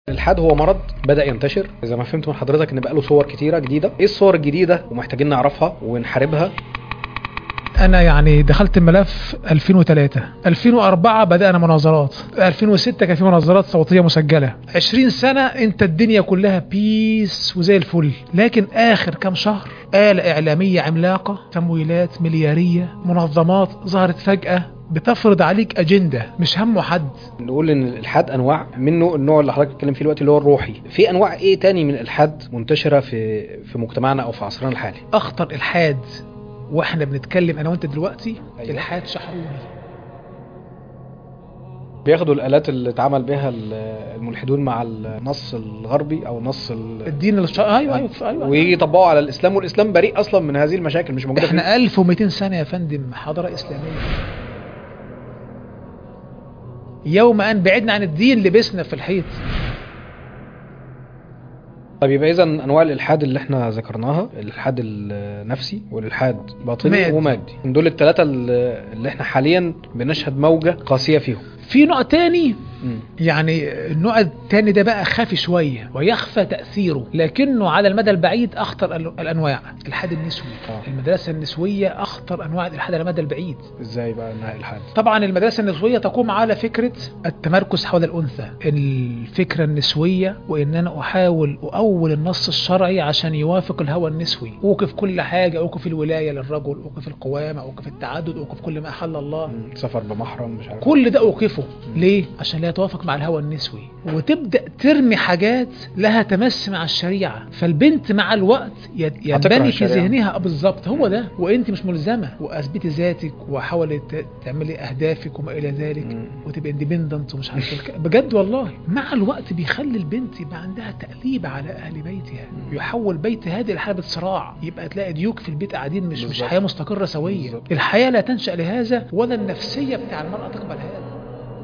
الالحاد هو مرض بدا ينتشر زي ما فهمت من حضرتك ان بقى له صور كتيره جديده ايه الصور الجديده ومحتاجين نعرفها ونحاربها انا يعني دخلت الملف 2003 2004 بدأنا مناظرات 2006 كان في مناظرات صوتية مسجلة 20 سنة انت الدنيا كلها بيس وزي الفل لكن اخر كام شهر آلة اعلامية عملاقة تمويلات مليارية منظمات ظهرت فجأة بتفرض عليك اجندة مش همه حد نقول ان الالحاد انواع منه النوع اللي حضرتك بتتكلم فيه دلوقتي اللي هو الروحي في انواع ايه تاني من الالحاد منتشره في في مجتمعنا او في عصرنا الحالي اخطر الحاد واحنا بنتكلم انا وانت دلوقتي أيوة. الحاد شحروري بياخدوا الالات اللي اتعمل بها ال- الملحدون مع النص الغربي او النص ال... الدين الش... ايوه ايوه ايوه, أيوة. ويجي يطبقوا على الاسلام والاسلام بريء اصلا من هذه المشاكل مش موجوده فيه. احنا 1200 سنة يا فندم حضارة اسلامية يوم ان بعدنا عن الدين لبسنا في الحيط طيب يبقى اذا انواع الالحاد اللي احنا ذكرناها الالحاد النفسي والالحاد باطني مادي. ومادي دول الثلاثه اللي احنا حاليا بنشهد موجه قاسيه فيهم في نوع تاني مم. يعني النوع التاني ده بقى خافي شوية ويخفى تأثيره لكنه على المدى البعيد أخطر ال- الأنواع الإلحاد النسوي آه. المدرسة النسوية أخطر أنواع الإلحاد على المدى البعيد ازاي بقى انها الحاد طبعا المدرسة النسوية تقوم على فكرة التمركز حول الأنثى الفكرة النسوية وإن أنا أحاول أؤول النص الشرعي عشان يوافق الهوى النسوي أوقف كل حاجة أوقف الولاية للرجل أوقف القوامة أوقف التعدد أوقف كل ما أحل الله مم. سفر بمحرم مش عارف كل ده اوقفه ليه عشان لا يتوافق مع الهوى النسوي وتبدا ترمي حاجات لها تمس مع الشريعه فالبنت مع الوقت يت- هتكره ينبني في الشريعة. ذهنها آه بالظبط هو ده وانت مش ملزمه واثبتي ذاتك وحاولي ت- تعملي اهدافك وما الى ذلك مم. وتبقى اندبندنت ومش عارف الك- بجد والله مع الوقت بيخلي البنت يبقى عندها تأليب على اهل بيتها مم. يحول بيت هذه لحاله صراع يبقى تلاقي ديوك في البيت قاعدين مش مش بالظبط. حياه مستقره سويه بالظبط. الحياه لا تنشا لهذا ولا النفسيه بتاع المراه تقبل هذا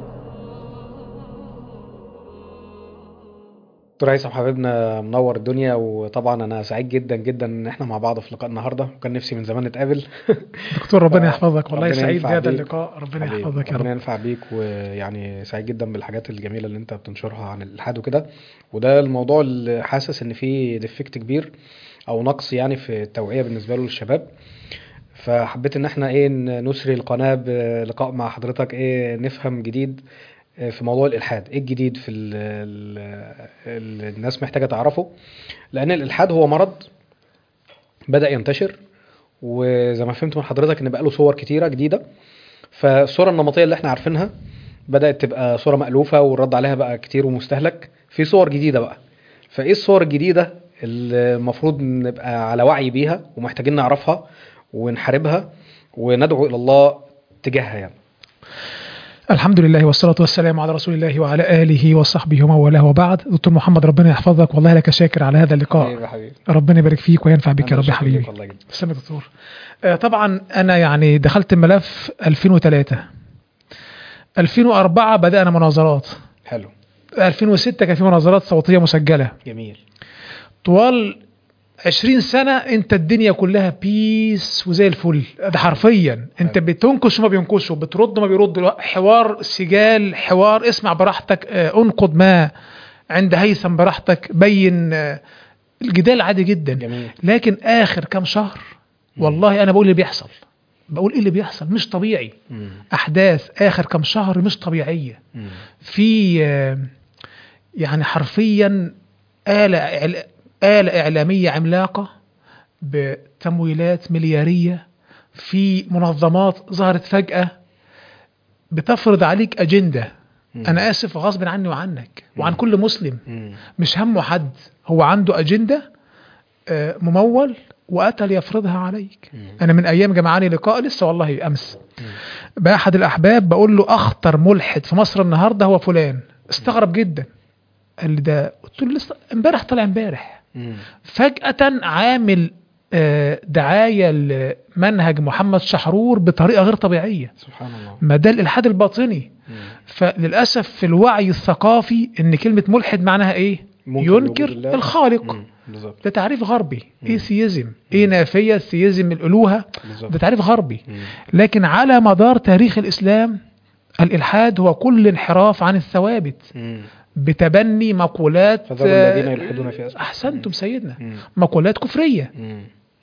دكتور هيثم حبيبنا منور الدنيا وطبعا انا سعيد جدا جدا ان احنا مع بعض في لقاء النهارده وكان نفسي من زمان نتقابل دكتور ربنا آه، يحفظك والله ربنا سعيد ينفع بهذا بيك. اللقاء ربنا حبيبي، يحفظك يا ربنا رب ينفع بيك ويعني سعيد جدا بالحاجات الجميله اللي انت بتنشرها عن الالحاد وكده وده الموضوع اللي حاسس ان فيه ديفكت كبير او نقص يعني في التوعيه بالنسبه له للشباب فحبيت ان احنا ايه ن- نسري القناه بلقاء مع حضرتك ايه نفهم جديد آه، في موضوع الالحاد ايه الجديد في ال ال ال الناس محتاجه تعرفه لان الالحاد هو مرض بدا ينتشر وزي ما فهمت من حضرتك ان بقى له صور كتيره جديده فالصوره النمطيه اللي احنا عارفينها بدات تبقى صوره مالوفه والرد عليها بقى كتير ومستهلك في صور جديده بقى فايه الصور الجديده اللي المفروض نبقى على وعي بيها ومحتاجين نعرفها ونحاربها وندعو الى الله تجاهها يعني الحمد لله والصلاة والسلام على رسول الله وعلى آله وصحبه ومن والاه وبعد دكتور محمد ربنا يحفظك والله لك شاكر على هذا اللقاء حبيبي حبيبي ربنا يبارك فيك وينفع بك يا أنا رب يا شاكر حبيبي ليك والله جدا تسلم يا دكتور آه، طبعا انا يعني دخلت الملف 2003 2004 بدأنا مناظرات حلو 2006 كان في مناظرات صوتية مسجلة جميل طوال 20 سنة انت الدنيا كلها بيس وزي الفل ده حرفيا انت حلو. بتنكش وما بينكشوا بترد ما بيرد حوار سجال حوار اسمع براحتك آه، انقد ما عند هيثم براحتك بين آه، الجدال عادي جدا جميل لكن اخر كام شهر والله انا بقول اللي بيحصل بقول ايه اللي بيحصل مش طبيعي مم. احداث اخر كام شهر مش طبيعيه مم. في آه، يعني حرفيا آلة إعلا- آلة إعلامية عملاقة بتمويلات مليارية في منظمات ظهرت فجأة بتفرض عليك أجندة مم. أنا آسف غصب عني وعنك وعن كل مسلم مم. مش همه حد هو عنده أجندة آه، ممول وأتى ليفرضها عليك مم. أنا من أيام جمعاني لقاء لسه والله أمس مم. بأحد الأحباب بقول له أخطر ملحد في مصر النهاردة هو فلان استغرب جدا قال لي ده قلت له لسه امبارح طلع امبارح مم. فجأة عامل آه، دعاية لمنهج محمد شحرور بطريقة غير طبيعية سبحان الله ما ده الإلحاد الباطني مم. فللأسف في الوعي الثقافي إن كلمة ملحد معناها إيه؟ منكر لوجود ينكر الله. الخالق مم. بالظبط ده تعريف غربي مم. ايه ثيزم ايه نافية ثيزم الألوهة بالظبط ده تعريف غربي مم. لكن على مدار تاريخ الإسلام الإلحاد هو كل انحراف عن الثوابت مم. بتبني مقولات فذروا آه، الذين يلحدون في أسمائه. احسنتم سيدنا مم. مقولات كفريه مم.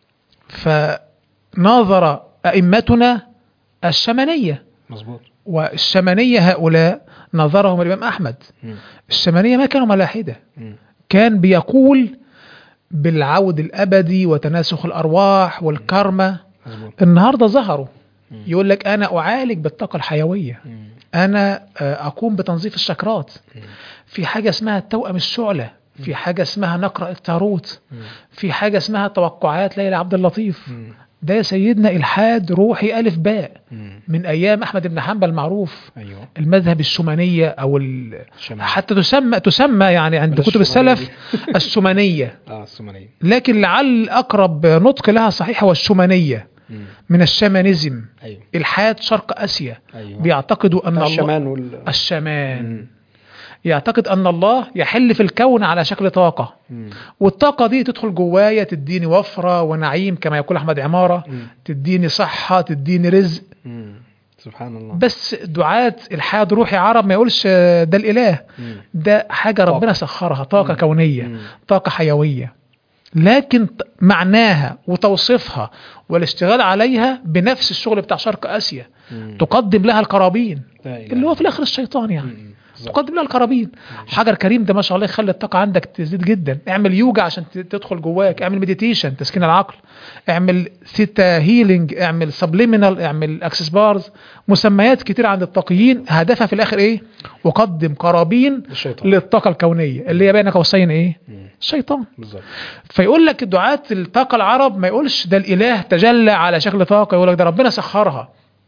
فناظر ائمتنا الشمنيه مظبوط والشمنيه هؤلاء نظرهم الامام احمد مم. الشمنيه ما كانوا ملاحده مم. كان بيقول بالعود الابدي وتناسخ الارواح والكرمه مظبوط النهارده ظهروا مم. يقول لك انا اعالج بالطاقه الحيويه مم. انا آه، اقوم بتنظيف الشكرات مم. في حاجه اسمها توأم الشعله في حاجه اسمها نقرا التاروت مم. في حاجه اسمها توقعات ليلى عبد اللطيف مم. ده يا سيدنا الحاد روحي الف باء مم. من ايام احمد بن حنبل معروف ايوه المذهب الشمانيه او ال... الشمال. حتى تسمى تسمى يعني عند بلاش كتب الشمالية السلف السمانيه اه السمنيه لكن لعل اقرب نطق لها صحيح هو الشمانيه مم. من الشمانيزم ايوه الحاد شرق اسيا ايوه بيعتقدوا ان الله الشمان وال الشمان مم. يعتقد ان الله يحل في الكون على شكل طاقه مم. والطاقه دي تدخل جوايا تديني وفره ونعيم كما يقول احمد عماره مم. تديني صحه تديني رزق مم. سبحان الله بس دعاة الحاد روحي عرب ما يقولش آه، ده الاله مم. ده حاجه ربنا طاقة. سخرها طاقه مم. كونيه مم. طاقه حيويه لكن ط- معناها وتوصيفها والاشتغال عليها بنفس الشغل بتاع شرق اسيا مم. تقدم لها القرابين لا إله اللي هو في إلا الاخر الشيطان يعني الله. مم. بالظبط. تقدم لها القرابين حجر كريم ده ما شاء الله يخلي الطاقه عندك تزيد جدا اعمل يوجا عشان ت- تدخل جواك اعمل مديتيشن تسكين العقل اعمل ثيتا هيلينج اعمل سبليمينال اعمل اكسس بارز مسميات كتير عند الطاقيين هدفها في الاخر ايه وقدم قرابين الشيطان للطاقه الكونيه اللي هي بين قوسين ايه مم. الشيطان بالظبط فيقول لك دعاة الطاقة العرب ما يقولش ده الإله تجلى على شكل طاقة يقول لك ده ربنا سخرها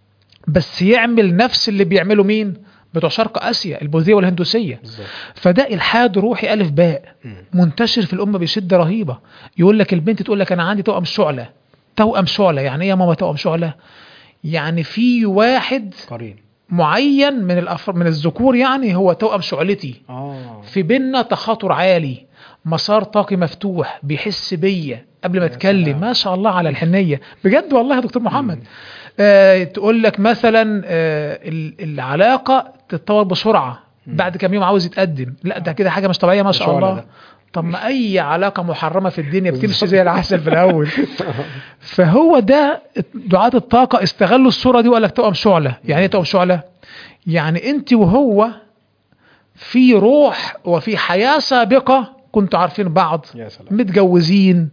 بس يعمل نفس اللي بيعمله مين بتوع شرق آسيا البوذية والهندوسية بالظبط فده إلحاد روحي ألف باء مم. منتشر في الأمة بشدة رهيبة يقول لك البنت تقول لك أنا عندي توأم شعلة توأم شعلة يعني إيه يا ماما توأم شعلة يعني في واحد قرين معين من الأفر من الذكور يعني هو توأم شعلتي اه في بينا تخاطر عالي مسار طاقي مفتوح بيحس بيا قبل ما يا اتكلم سلام. ما شاء الله على الحنيه بجد والله يا دكتور محمد آه تقول لك مثلا آه ال- العلاقه تتطور بسرعه مم. بعد كام يوم عاوز يتقدم لا ده كده حاجه مش طبيعيه ما شاء شعلة الله ده. طب ما اي علاقه محرمه في الدنيا بتمشي بالظبط. زي العسل في الاول فهو ده دعاة الطاقه استغلوا الصوره دي وقال لك توأم شعله يعني ايه توأم شعله يعني انت وهو في روح وفي حياة سابقة كنتوا عارفين بعض يا سلام متجوزين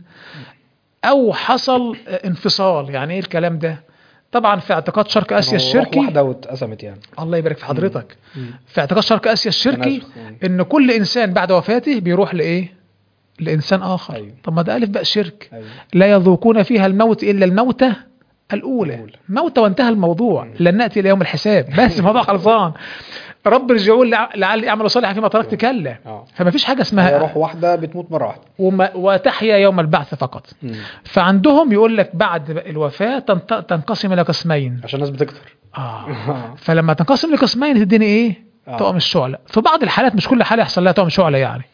او حصل انفصال يعني ايه الكلام ده طبعا في اعتقاد شرق اسيا روح الشركي واحده واتقسمت يعني الله يبارك في حضرتك مم. في اعتقاد شرق اسيا الشركي تناسخ. مم. ان كل انسان بعد وفاته بيروح لايه لانسان اخر أيوة. طب ما ده الف بقى شرك ايوه لا يذوقون فيها الموت الا الموتة الاولى الأولى. موتة وانتهى الموضوع لن ناتي الى يوم الحساب بس الموضوع خلصان رب ارجعون لع- لعلي اعمل صالحا فيما تركت كلا اه فما فيش حاجه هي اسمها روح واحده بتموت مره واحده وما وتحيا يوم البعث فقط مم. فعندهم يقول لك بعد الوفاه تنت- تنقسم الى قسمين عشان الناس بتكتر آه. فلما تنقسم لقسمين تديني ايه آه. طقم الشعله في بعض الحالات مش كل حاله يحصل لها طقم شعله يعني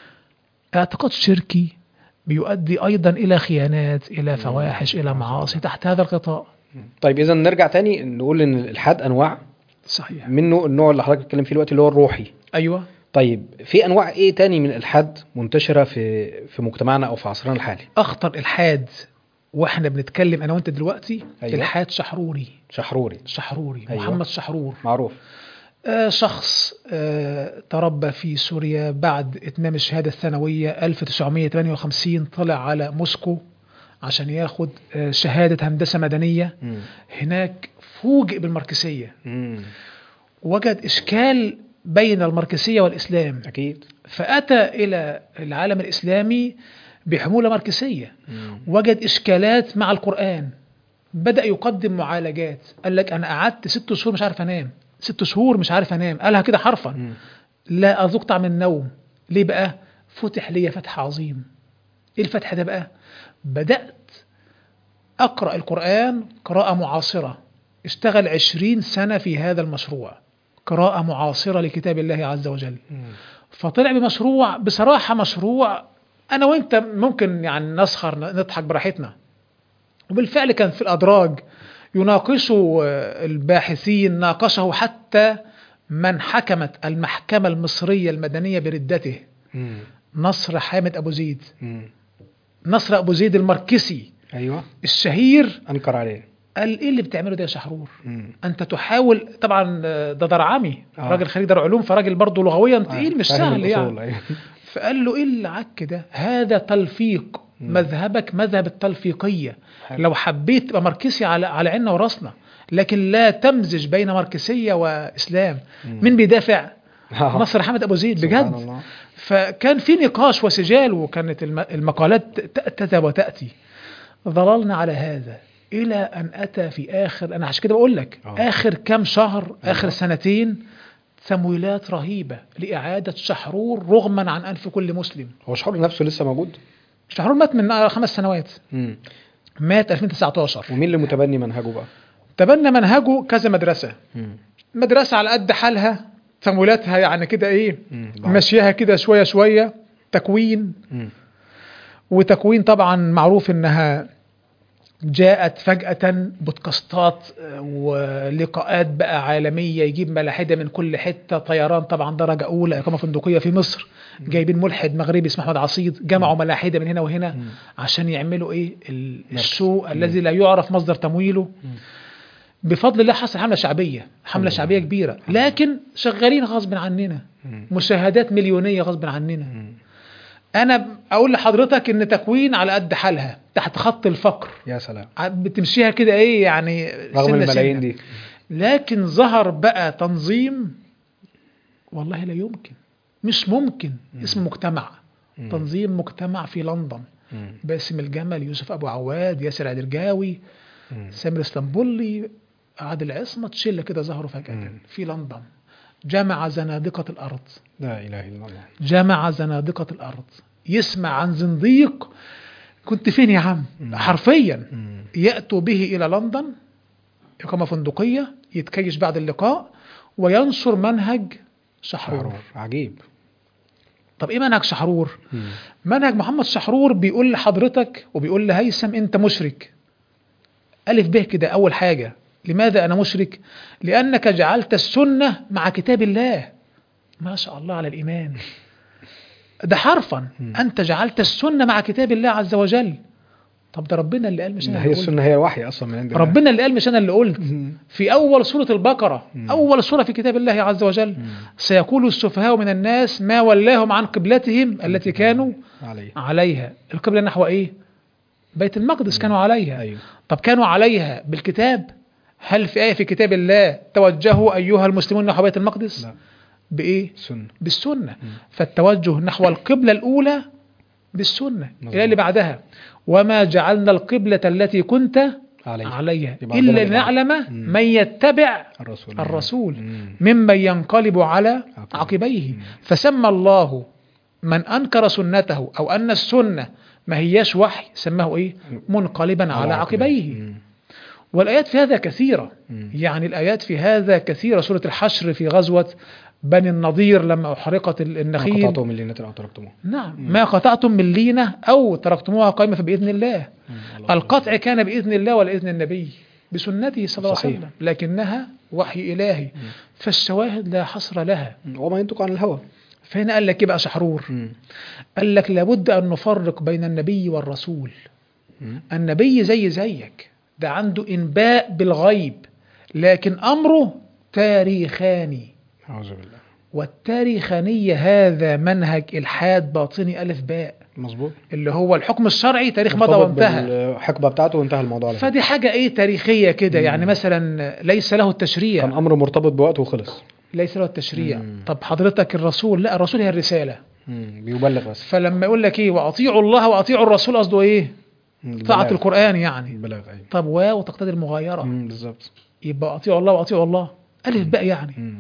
اعتقاد شركي بيؤدي ايضا الى خيانات الى فواحش الى معاصي تحت هذا الغطاء طيب اذا نرجع تاني نقول ان الالحاد انواع صحيح منه النوع اللي حضرتك بتتكلم فيه دلوقتي اللي هو الروحي ايوه طيب في انواع ايه تاني من الالحاد منتشره في في مجتمعنا او في عصرنا الحالي اخطر الحاد واحنا بنتكلم انا وانت دلوقتي أيوة. الحاد شحروري شحروري شحروري أيوة. محمد شحرور معروف آه، شخص آه، تربى في سوريا بعد اتمام الشهادة الثانوية 1958 طلع على موسكو عشان ياخد آه، شهادة هندسة مدنية مم. هناك فوجئ بالماركسية مم. وجد إشكال بين الماركسية والإسلام اكيد فأتى إلى العالم الإسلامي بحمولة ماركسية مم. وجد إشكالات مع القرآن بدأ يقدم معالجات قال لك أنا قعدت ست شهور مش عارف أنام ست شهور مش عارف أنام قالها كده حرفا مم. لا أذوق طعم النوم ليه بقى فتح لي فتح عظيم إيه الفتح ده بقى بدأت أقرأ القرآن قراءة معاصرة اشتغل عشرين سنة في هذا المشروع قراءة معاصرة لكتاب الله عز وجل مم. فطلع بمشروع بصراحة مشروع أنا وأنت ممكن يعني نسخر نضحك براحتنا وبالفعل كان في الأدراج يناقشه آه، الباحثين ناقشه حتى من حكمت المحكمة المصرية المدنية بردته مم. نصر حامد أبو زيد مم. نصر أبو زيد المركسي ايوه الشهير انكر عليه قال إيه اللي بتعمله ده يا شحرور مم. أنت تحاول طبعا آه، ده درعمي آه. راجل خريج دار علوم فراجل برضه لغويا تقيل مش فاهم سهل الأصول، يعني أيوة. فقال له ايه اللي عك ده هذا تلفيق مم. مذهبك مذهب التلفيقية حلو. لو حبيت تبقى ماركسي على على عيننا وراسنا لكن لا تمزج بين ماركسية وإسلام مم. مين بيدافع آه. نصر حامد أبو زيد سبحان بجد الله. فكان في نقاش وسجال وكانت الم- المقالات تذهب وتأتي ظللنا على هذا إلى أن أتى في آخر أنا عشان كده بقول لك آه. آخر كام شهر آخر أيوة. سنتين تمويلات رهيبة لإعادة شحرور رغما عن أنف كل مسلم هو شحور نفسه لسه موجود شحرور مات من خمس سنوات مم. مات 2019 ومين اللي متبني منهجه بقى تبنى منهجه كذا مدرسة مم. مدرسة على قد حالها تمويلاتها يعني كده ايه مم. ماشياها كده شوية شوية تكوين مم. وتكوين طبعا معروف انها جاءت فجأة بودكاستات آه، ولقاءات بقى عالمية يجيب ملاحدة من كل حتة طيران طبعا درجة أولى إقامة فندقية في مصر جايبين ملحد مغربي اسمه أحمد عصيد جمعوا ملاحدة من هنا وهنا مم. عشان يعملوا إيه ال- مركز. الشو مم. الذي لا يعرف مصدر تمويله مم. بفضل الله حصل حملة شعبية حملة لله. شعبية كبيرة لكن شغالين غصب عننا مم. مشاهدات مليونية غصب عننا مم. أنا أقول لحضرتك إن تكوين على قد حالها تحت خط الفقر يا سلام ع- بتمشيها كده ايه يعني رغم سنة الملايين سنة. دي لكن ظهر بقى تنظيم والله لا يمكن مش ممكن اسم مجتمع مم. تنظيم مجتمع في لندن مم. باسم الجمل يوسف ابو عواد ياسر عدرجاوي مم. سامر اسطنبولي عادل عصمت شله كده ظهروا فجاه مم. في لندن جمع زنادقه الارض لا اله الا الله جمع زنادقه الارض يسمع عن زنديق كنت فين يا عم مم. حرفيا مم. يأتوا به إلى لندن إقامة فندقية يتكيش بعد اللقاء وينشر منهج شحرور شحرور عجيب طب إيه منهج شحرور؟ مم. منهج محمد شحرور بيقول لحضرتك وبيقول لهيثم أنت مشرك ألف به كده أول حاجة لماذا أنا مشرك؟ لأنك جعلت السنة مع كتاب الله ما شاء الله على الإيمان ده حرفا مم. أنت جعلت السنة مع كتاب الله عز وجل طب ده ربنا اللي قال مش أنا ده هي اللي قلت السنه هي الوحي اصلا من عند الله. ربنا اللي قال مش أنا اللي قلت مم. في أول سورة البقرة مم. أول سورة في كتاب الله عز وجل مم. سيقول السفهاء من الناس ما ولاهم عن قبلتهم التي كانوا عليه عليها القبلة نحو إيه بيت المقدس كانوا عليها ايوه طب كانوا عليها بالكتاب هل في آية في كتاب الله توجهوا أيها المسلمون نحو بيت المقدس لا بإيه سنه بالسنة مم. فالتوجه نحو القبلة الأولى بالسنة مظبوط. إلى اللي بعدها وما جعلنا القبلة التي كنت عليه عليها يبقى عندنا إلا اللي بعد. لنعلم مم. من يتبع الرسول الرسول مم. ممن ينقلب على عقبيه. عقبيه مم. فسمى الله من أنكر سنته أو أن السنة ما هياش وحي سماه إيه منقلبا على عقبيه مم. والآيات في هذا كثيرة مم. يعني الآيات في هذا كثيرة سورة الحشر في غزوة بني النضير لما أحرقت ال- ما النخيل قطعتم من لينة او تركتموه نعم ما قطعتم من لينة أو تركتموها قائمة فبإذن الله مم. الله القطع كان بإذن الله ولا إذن النبي بسنته صلى الله عليه صحيح. وسلم لكنها وحي إلهي فالشواهد لا حصر لها مم. وما ينطق عن الهوى فهنا قال لك إيه بقى شحرور مم. قال لك لابد أن نفرق بين النبي والرسول مم. النبي زي زيك ده عنده إنباء بالغيب لكن أمره تاريخاني اعوذ بالله والتاريخانية هذا منهج إلحاد باطني ألف باء مظبوط اللي هو الحكم الشرعي تاريخ مضى مرتبط وانتهى بالحقبه بتاعته وانتهى الموضوع على كده. فدي حاجة إيه تاريخية كده يعني مثلا ليس له التشريع كان امر مرتبط بوقته وخلص ليس له التشريع مم. طب حضرتك الرسول لا الرسول هي الرسالة مم. بيبلغ بس فلما يقول لك ايه واطيعوا الله واطيعوا الرسول قصده ايه مم. طاعة البلاغ. القرآن يعني البلاغ ايوه طب واو تقتضي المغايرة مم. بالظبط يبقى اطيعوا الله واطيعوا الله ألف باء يعني مم.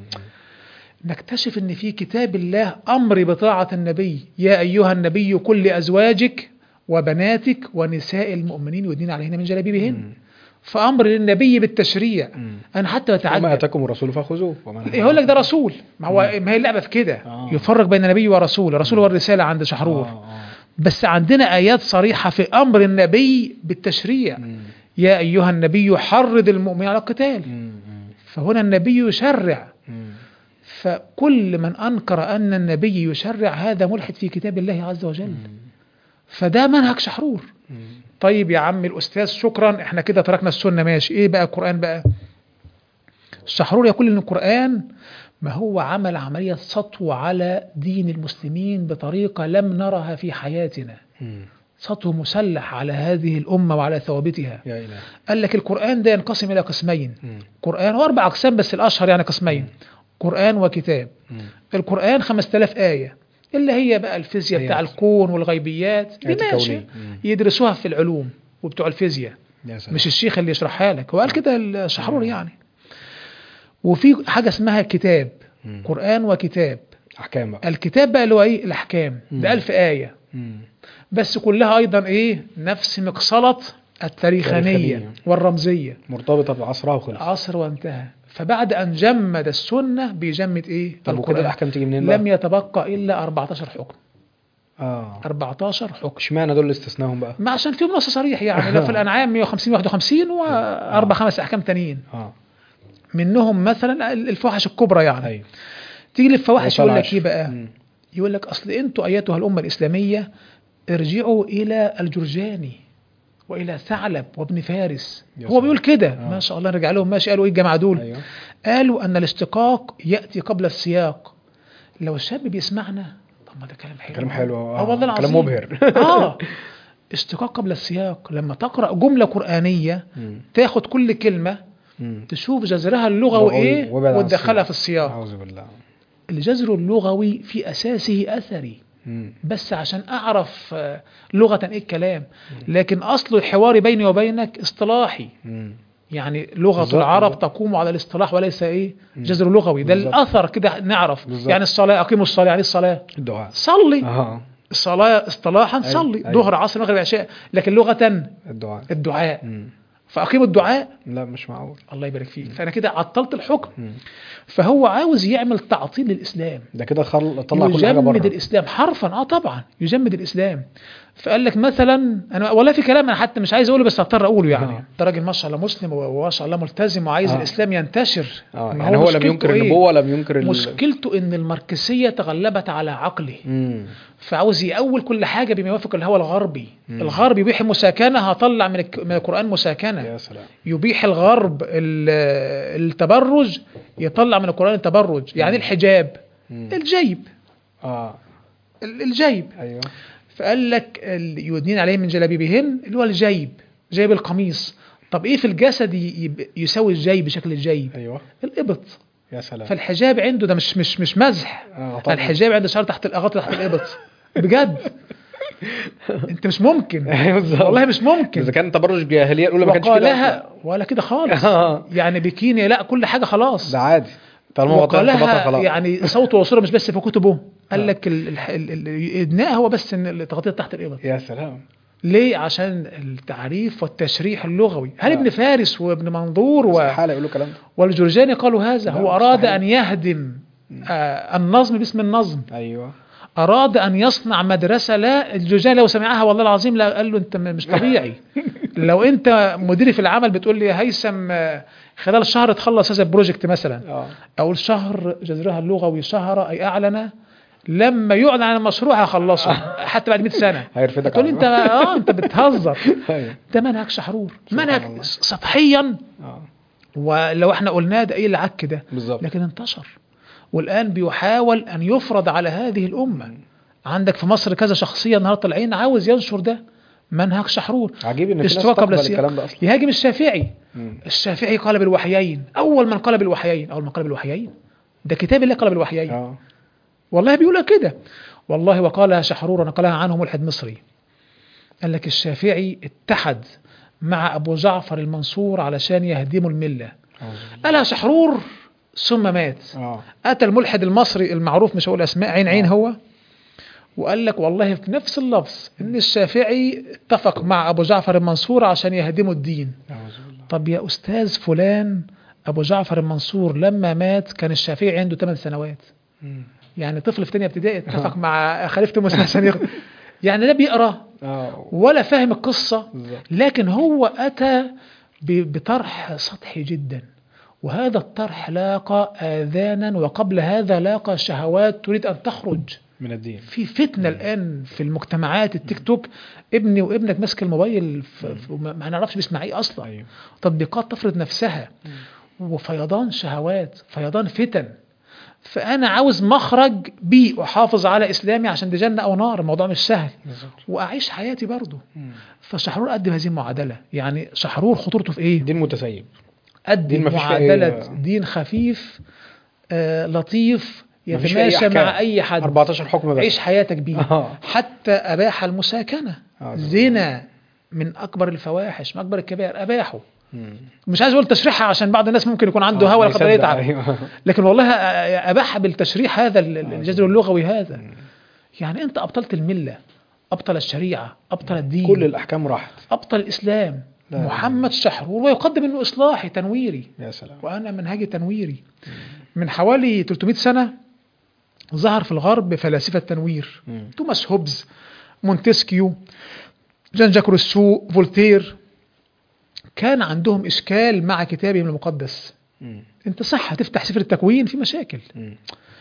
نكتشف ان في كتاب الله امر بطاعة النبي يا ايها النبي كل ازواجك وبناتك ونساء المؤمنين يدين عليهن من جلابيبهن مم. فامر للنبي بالتشريع مم. انا حتى وما بتعجب اتاكم الرسول فخذوه وما نهاكم يقول لك ده رسول ما هو ما هي اللعبه في كده آه. يفرق بين النبي ورسول الرسول والرساله عند شحرور آه، آه. بس عندنا ايات صريحه في امر النبي بالتشريع مم. يا ايها النبي حرض المؤمنين على القتال مم. فهنا النبي يشرع مم. فكل من أنكر أن النبي يشرع هذا ملحد في كتاب الله عز وجل فده منهج شحرور مم. طيب يا عم الأستاذ شكرا احنا كده تركنا السنة ماشي ايه بقى القرآن بقى الشحرور يقول ان القرآن ما هو عمل عملية سطو على دين المسلمين بطريقة لم نرها في حياتنا مم. سطو مسلح على هذه الأمة وعلى ثوابتها يا إله قال لك القرآن ده ينقسم إلى قسمين مم. قرآن هو أربع أقسام بس الأشهر يعني قسمين قرآن وكتاب مم. القرآن 5000 آية اللي هي بقى الفيزياء بتاع آيات. الكون والغيبيات دي آيات ماشي الكونية. مم. يدرسوها في العلوم وبتوع الفيزياء يا سلام مش الشيخ اللي يشرحها لك هو قال كده الشحرور يعني وفي حاجة اسمها كتاب مم. قرآن وكتاب أحكام بقى الكتاب بقى اللي هو ايه الأحكام مم. ده ألف آية مم. بس كلها أيضا ايه نفس مقصلة التاريخانية تاريخانية. والرمزية مرتبطة بعصرها وخلص عصر وانتهى فبعد أن جمد السنة بيجمد ايه طب وكده القرآن. الأحكام تيجي منين بقى؟ لم يتبقى إلا 14 حكم اه 14 حكم اشمعنى دول اللي استثناهم بقى؟ ما عشان فيهم نص صريح يعني لو في الأنعام 150 51 وأربع خمس أحكام تانيين اه منهم مثلا الفواحش الكبرى يعني ايوه تيجي للفواحش وصل يقول لك عشر. ايه بقى مم. يقول لك اصل انتوا ايتها الامه الاسلاميه ارجعوا الى الجرجاني والى ثعلب وابن فارس يا هو سلام. بيقول كده آه. ما شاء الله نرجع لهم ماشي قالوا ايه الجماعه دول ايوه قالوا ان الاشتقاق ياتي قبل السياق لو الشاب بيسمعنا طب ما ده كلام حلو كلام حلو اه والله العظيم كلام مبهر اه اشتقاق قبل السياق لما تقرا جمله قرانيه مم. تاخد كل كلمه مم. تشوف جذرها اللغوي ايه وابعد عن وتدخلها السياق. في السياق اعوذ بالله الجذر اللغوي في اساسه اثري مم. بس عشان اعرف آه، لغه ايه الكلام لكن اصل الحوار بيني وبينك اصطلاحي مم. يعني لغه بالظبط، العرب بالظبط. تقوم على الاصطلاح وليس ايه جذر لغوي ده بالظبط. الاثر كده نعرف بالظبط. يعني الصلاه اقيموا الصلاه يعني إيه الصلاه الدعاء صلي اه الصلاه اصطلاحا أيوة، صلي أيوة. ظهر عصر مغرب عشاء لكن لغه الدعاء الدعاء مم. فاقيموا الدعاء لا مش معقول الله يبارك فيك فانا كده عطلت الحكم مم. فهو عاوز يعمل تعطيل للاسلام ده كده خل... طلع كل حاجه يجمد بره الاسلام حرفا اه طبعا يجمد الاسلام فقال لك مثلا انا والله في كلام انا حتى مش عايز اقوله بس هضطر اقوله يعني آه. ده راجل ما شاء الله مسلم وما شاء الله ملتزم وعايز آه. الاسلام ينتشر اه ما يعني هو لم مشكلته ينكر إيه؟ النبوه ولم ينكر ال... مشكلته ان الماركسيه تغلبت على عقله مم. فعاوز يأول كل حاجه بما يوافق الهوى الغربي مم. الغرب يبيح المساكنه هطلع من الك- من القران مساكنه يا سلام يبيح الغرب ال- التبرج يطلع من القران التبرج يعني الحجاب مم. الجيب اه ال- الجيب ايوه فقال لك ال- يدنين عليهم من جلابيبهن اللي هو الجيب جيب القميص طب ايه في الجسد ي- يب- يساوي الجيب بشكل الجيب ايوه الابط يا سلام فالحجاب عنده ده مش مش مش مزح آه، طبعاً. الحجاب عنده شعر تحت الاغاط تحت الابط بجد انت مش ممكن أيوة بالظبط. والله مش ممكن اذا كان تبرج الجاهليه الاولى ما كانش كده وقالها ولا كده خالص آه. يعني بيكيني لا كل حاجه خلاص ده عادي طالما هو طلع ارتباطها وقالها خلاص يعني صوته وصوره مش بس في كتبه قال آه. لك ال- الح- ال- ال- الادناء هو بس ان التغطيه تحت الابط يا سلام ليه عشان التعريف والتشريح اللغوي هل آه. ابن فارس وابن منظور و... حاله يقولوا الكلام ده والجرجاني قالوا هذا لا، هو أراد مستحيل. أن يهدم آه النظم باسم النظم ايوه أراد أن يصنع مدرسة لا الجرجاني لو سمعها والله العظيم لا قال له أنت م- مش طبيعي لو أنت مديري في العمل بتقول لي يا هيثم آه، خلال شهر تخلص هذا البروجكت مثلا اه أو الشهر جذرها اللغوي شهر أي أعلن لما يعلن عن المشروع هخلصه حتى بعد 100 سنة هيرفدك تقول عنه. انت اه انت بتهزر ايوه ده منهج شحرور سبحان منهج الله. سطحيا اه ولو احنا قلناه ده ايه العك ده بالظبط لكن انتشر والان بيحاول ان يفرض على هذه الامه عندك في مصر كذا شخصيه النهارده طالعين عاوز ينشر ده منهج شحرور عجيب ان في ناس اشتراك قبل تقبل السياق. الكلام ده اصلا يهاجم الشافعي مم. الشافعي قال بالوحيين اول من قال بالوحيين اول من قال بالوحيين ده كتاب الله قال بالوحيين اه والله بيقول كده والله وقالها شحرور نقلها عنه ملحد مصري قال لك الشافعي اتحد مع ابو جعفر المنصور علشان يهدموا المله أعوذ بالله. قالها شحرور ثم مات اه اتى الملحد المصري المعروف مش هقول اسماء عين عين هو وقال لك والله في نفس اللفظ ان الشافعي اتفق مع ابو جعفر المنصور عشان يهدموا الدين اعوذ بالله طب يا استاذ فلان ابو جعفر المنصور لما مات كان الشافعي عنده 8 سنوات مم. يعني طفل في تانية ابتدائي اتفق مع خليفة موسى عشان ياخد يعني لا بيقرا اه ولا فاهم القصة بالظبط لكن هو أتى ب- بطرح سطحي جدا وهذا الطرح لاقى آذانا وقبل هذا لاقى شهوات تريد أن تخرج من الدين في فتنة الآن في المجتمعات التيك توك ابني وابنك ماسك الموبايل ف- ف- ما ما نعرفش بيسمع ايه أصلا ايوه تطبيقات تفرض نفسها وفيضان شهوات فيضان فتن فأنا عاوز مخرج بي أحافظ على إسلامي عشان دي جنة أو نار الموضوع مش سهل بالظبط وأعيش حياتي برضه مم. فشحرور قدم هذه المعادلة يعني شحرور خطورته في إيه؟ دين متسيب قدم دين مفيش فيه معادلة أي- دين خفيف آه لطيف مفيش فيه أي يتماشى أحكام. مع أي حد 14 حكم بس عيش حياتك بيه آه. حتى أباح المساكنة آه. زنا من أكبر الفواحش من أكبر الكبائر أباحه مم. مش عايز اقول تشريحها عشان بعض الناس ممكن يكون عنده آه، هوى يصدق، لقد يتعب أيوه. لكن والله اباح بالتشريح هذا ال- ال- الجذر اللغوي هذا يعني انت ابطلت المله ابطل الشريعه ابطل الدين كل الاحكام راحت ابطل الاسلام لا. محمد شحرور ويقدم انه اصلاحي تنويري يا سلام وانا منهجي تنويري من حوالي 300 سنه ظهر في الغرب فلاسفه التنوير مم. توماس هوبز مونتسكيو جان جاك روسو فولتير كان عندهم اشكال مع كتابهم المقدس مم. انت صح هتفتح سفر التكوين في مشاكل مم.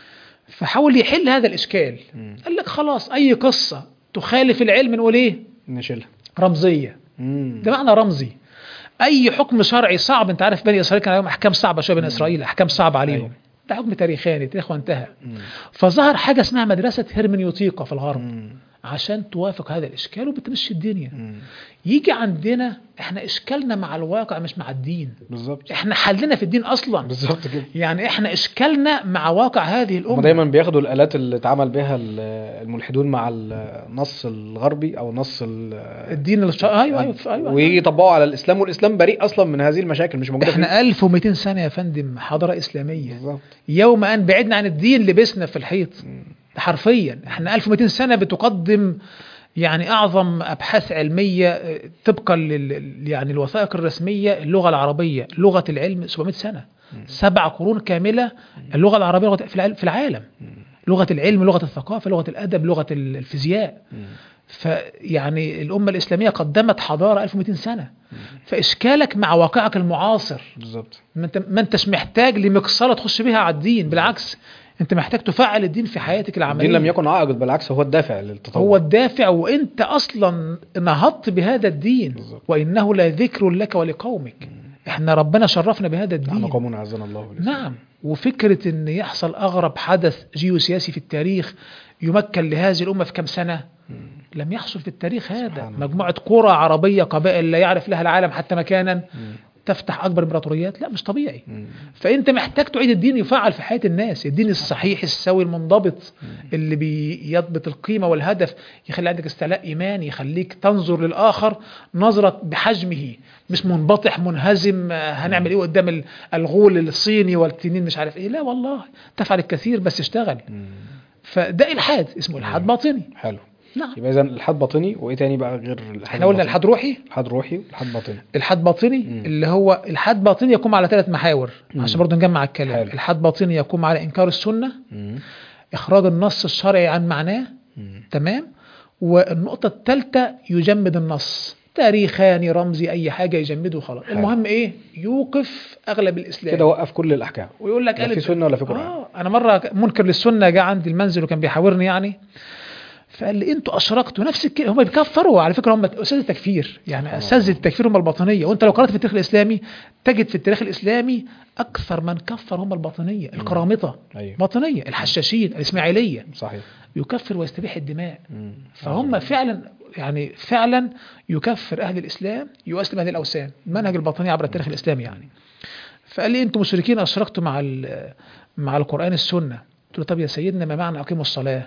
فحاول يحل هذا الاشكال مم. قال لك خلاص اي قصه تخالف العلم نقول ايه نشيلها رمزيه مم. ده معنى رمزي اي حكم شرعي صعب انت عارف بني اسرائيل كان عليهم احكام صعبه شويه بني اسرائيل احكام صعبه عليهم أيوة. ده حكم تاريخاني تاريخ وانتهى مم. فظهر حاجه اسمها مدرسه هرمنيوتيقا في الغرب مم. عشان توافق هذا الاشكال وبتمشي الدنيا مم. يجي عندنا احنا اشكالنا مع الواقع مش مع الدين بالظبط احنا حلنا في الدين اصلا بالظبط كده يعني احنا اشكالنا مع واقع هذه هم الامه دايما بياخدوا الالات اللي اتعمل بها ال- الملحدون مع النص الغربي او النص ال- الدين الش... ايوه ايوه ايوه ويجي يطبقوا على الاسلام والاسلام بريء اصلا من هذه المشاكل مش موجوده فيه. احنا 1200 سنه يا فندم حضاره اسلاميه بالظبط يوم ان بعدنا عن الدين لبسنا في الحيط حرفيا احنا 1200 سنه بتقدم يعني اعظم ابحاث علميه اه، طبقا لل يعني الوثائق الرسميه اللغه العربيه لغه العلم 700 سنه سبع قرون كامله اللغه العربيه لغة في العالم- في العالم لغه العلم لغه الثقافه لغه الادب لغه ال- الفيزياء فيعني الامه الاسلاميه قدمت حضاره 1200 سنه فاشكالك مع واقعك المعاصر بالظبط ما انت ما انتش محتاج لمقصله تخش بيها على الدين بالعكس انت محتاج تفعل الدين في حياتك العمليه الدين لم يكن عائق بالعكس هو الدافع للتطور هو الدافع وانت اصلا نهضت بهذا الدين بالظبط. وانه لذكر لك ولقومك احنا ربنا شرفنا بهذا نحن الدين قوم عزنا الله بالإسلام. نعم وفكرة ان يحصل اغرب حدث جيوسياسي في التاريخ يمكن لهذه الامة في كم سنة لم يحصل في التاريخ هذا سبحان الله. مجموعة قرى عربية قبائل لا يعرف لها العالم حتى مكانا تفتح اكبر امبراطوريات لا مش طبيعي مم. فانت محتاج تعيد الدين يفعل في حياه الناس الدين الصحيح السوي المنضبط اللي بيضبط القيمه والهدف يخلي عندك استعلاء ايماني يخليك تنظر للاخر نظره بحجمه مش منبطح منهزم آه، هنعمل ايه قدام ال- الغول الصيني والتنين مش عارف ايه لا والله تفعل الكثير بس اشتغل مم. فده الحاد اسمه الحاد باطني حلو نعم يبقى اذا الحاد باطني وايه تاني بقى غير الحاد احنا قلنا الباطني؟ الحاد روحي الحاد روحي والحاد باطني الحاد باطني مم. اللي هو الحاد باطني يقوم على ثلاث محاور مم. عشان برضه نجمع الكلام حلو. الحاد باطني يقوم على انكار السنه مم. إخراج النص الشرعي عن معناه مم. تمام والنقطة الثالثة يجمد النص تاريخاني رمزي أي حاجة يجمده خلاص حلو. المهم إيه يوقف أغلب الإسلام كده وقف كل الاحكام ويقول لك لا في قالت- سنه ولا في قران آه أنا مرة منكر للسنة جاء عندي المنزل وكان بيحاورني يعني فقال لي انتوا اشركتوا نفس الكلمه هم بيكفروا على فكره هم اساتذه التكفير يعني اساتذه التكفير هم الباطنيه وانت لو قرات في التاريخ الاسلامي تجد في التاريخ الاسلامي اكثر من كفر هم الباطنيه القرامطه ايوه باطنيه الحشاشين الاسماعيليه صحيح يكفر ويستبيح الدماء مم. فهم فعلا يعني فعلا يكفر اهل الاسلام يؤسلم هذه الاوثان منهج الباطنيه عبر التاريخ الاسلامي يعني فقال لي انتم مشركين اشركتوا مع ال- مع القران السنه قلت له طب يا سيدنا ما معنى اقيموا الصلاه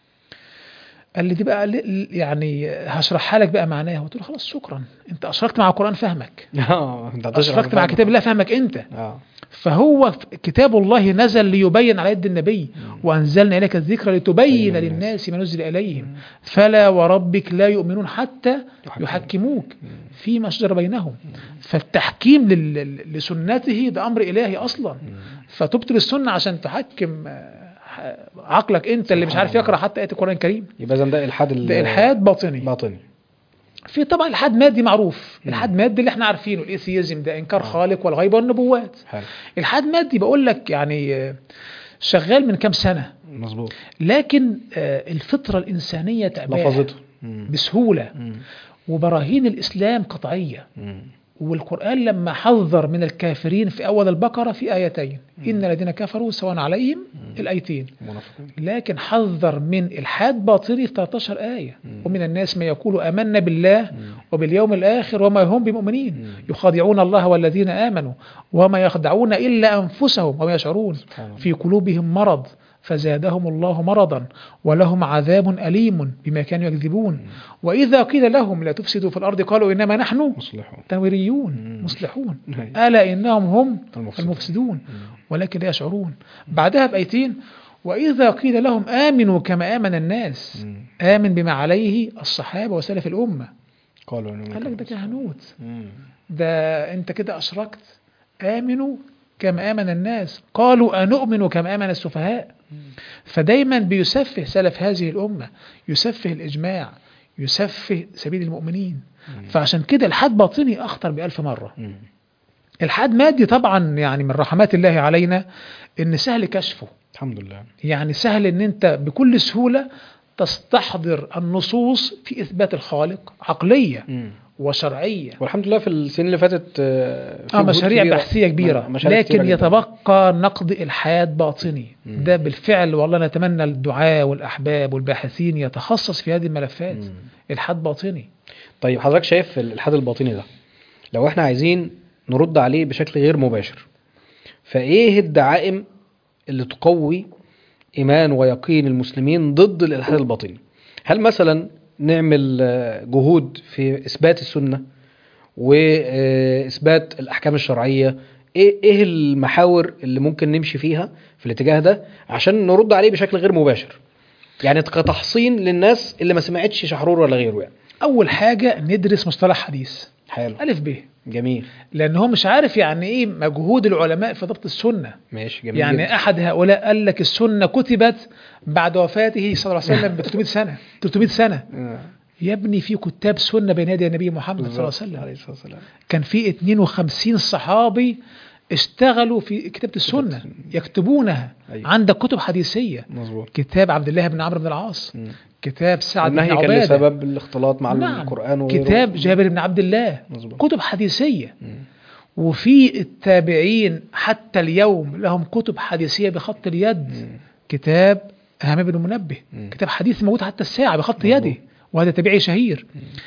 قال لي دي بقى ل- يعني هشرحها لك بقى معناها قلت له خلاص شكرا انت اشركت مع القران فهمك اه انت هتشرح اشركت مع فاهم. كتاب الله فهمك انت اه فهو ف- كتاب الله نزل ليبين على يد النبي وأنزلنا إليك الذكر لتبين أيوة للناس ما نزل إليهم فلا وربك لا يؤمنون حتى يحكموك. يحكموك فيما شجر بينهم فالتحكيم لل- لل- لسنته ده أمر إلهي أصلا فتبطل السنة عشان تحكم آه، ح- عقلك أنت اللي مش عارف يقرأ حتى آية القرآن الكريم يبقى اذا ده الحاد ال- ده إلحاد باطني باطني في طبعا الحاد مادي معروف الحاد مادي اللي احنا عارفينه الايثيزم ده انكار خالق والغيب والنبوات حلو الحاد مادي بقول لك يعني آه، شغال من كام سنه مظبوط لكن آه، الفطره الانسانيه تعبانه لفظته مم. بسهوله مم. وبراهين الاسلام قطعيه مم. والقرآن لما حذر من الكافرين في أول البقرة في آيتين إن الذين كفروا سواء عليهم الآيتين منافقين لكن حذر من الحاد باطني في 13 آية ومن الناس ما يقول آمنا بالله وباليوم الآخر وما هم بمؤمنين يخادعون الله والذين آمنوا وما يخدعون إلا أنفسهم وما يشعرون سبحان الله. في قلوبهم مرض فزادهم الله مرضا ولهم عذاب أليم بما كانوا يكذبون وإذا قيل لهم لا تفسدوا في الأرض قالوا إنما نحن مصلحون تنويريون مصلحون أيوة. ألا إنهم هم المفسدون. المفسدون ولكن لا يشعرون بعدها بأيتين وإذا قيل لهم آمنوا كما آمن الناس مم. آمن بما عليه الصحابة وسلف الأمة قالوا إنهم قال لك ده كهنوت مم. ده أنت كده أشركت آمنوا كما آمن الناس قالوا أنؤمن كما آمن السفهاء فدايما بيسفه سلف هذه الأمة يسفه الإجماع يسفه سبيل المؤمنين فعشان كده الحاد باطني أخطر بألف مرة مم. الحاد مادي طبعا يعني من رحمات الله علينا ان سهل كشفه الحمد لله يعني سهل ان انت بكل سهولة تستحضر النصوص في اثبات الخالق عقلية مم. وشرعية والحمد لله في السنين اللي فاتت آه، في اه جهود مشاريع كبيرة. بحثية كبيرة مشاريع كتيرة لكن جداً. يتبقى نقد الحاد باطني مم. ده بالفعل والله نتمنى الدعاء والأحباب والباحثين يتخصص في هذه الملفات مم. الحاد باطني طيب حضرتك شايف الالحاد الباطني ده لو احنا عايزين نرد عليه بشكل غير مباشر فايه الدعائم اللي تقوي ايمان ويقين المسلمين ضد الالحاد الباطني هل مثلا نعمل آه، جهود في اثبات السنه واثبات الاحكام الشرعيه ايه ايه المحاور اللي ممكن نمشي فيها في الاتجاه ده عشان نرد عليه بشكل غير مباشر يعني كتحصين للناس اللي ما سمعتش شحرور ولا غيره يعني أول حاجة ندرس مصطلح حديث حلو ألف ب جميل لأن هو مش عارف يعني إيه مجهود العلماء في ضبط السنة ماشي جميل يعني جدا. أحد هؤلاء قال لك السنة كتبت بعد وفاته صلى الله عليه وسلم ب 300 سنة 300 سنة آه. يا ابني في كتاب سنة بين يدي النبي محمد صلى الله عليه بالظبط. وسلم عليه الصلاه والسلام كان في 52 صحابي اشتغلوا في كتابة السنة يكتبونها أيوة. عندك كتب حديثية مظبوط كتاب عبد الله بن عمرو بن العاص مم. كتاب سعد بن النهي كان عبادة لسبب الاختلاط مع نعم. القران وغيره كتاب جابر بن عبد الله مظبوط. كتب حديثية مم. وفي التابعين حتى اليوم لهم كتب حديثية بخط اليد كتاب هامي بن منبه مم. كتاب حديث موجود حتى الساعة بخط يده وهذا تابعي شهير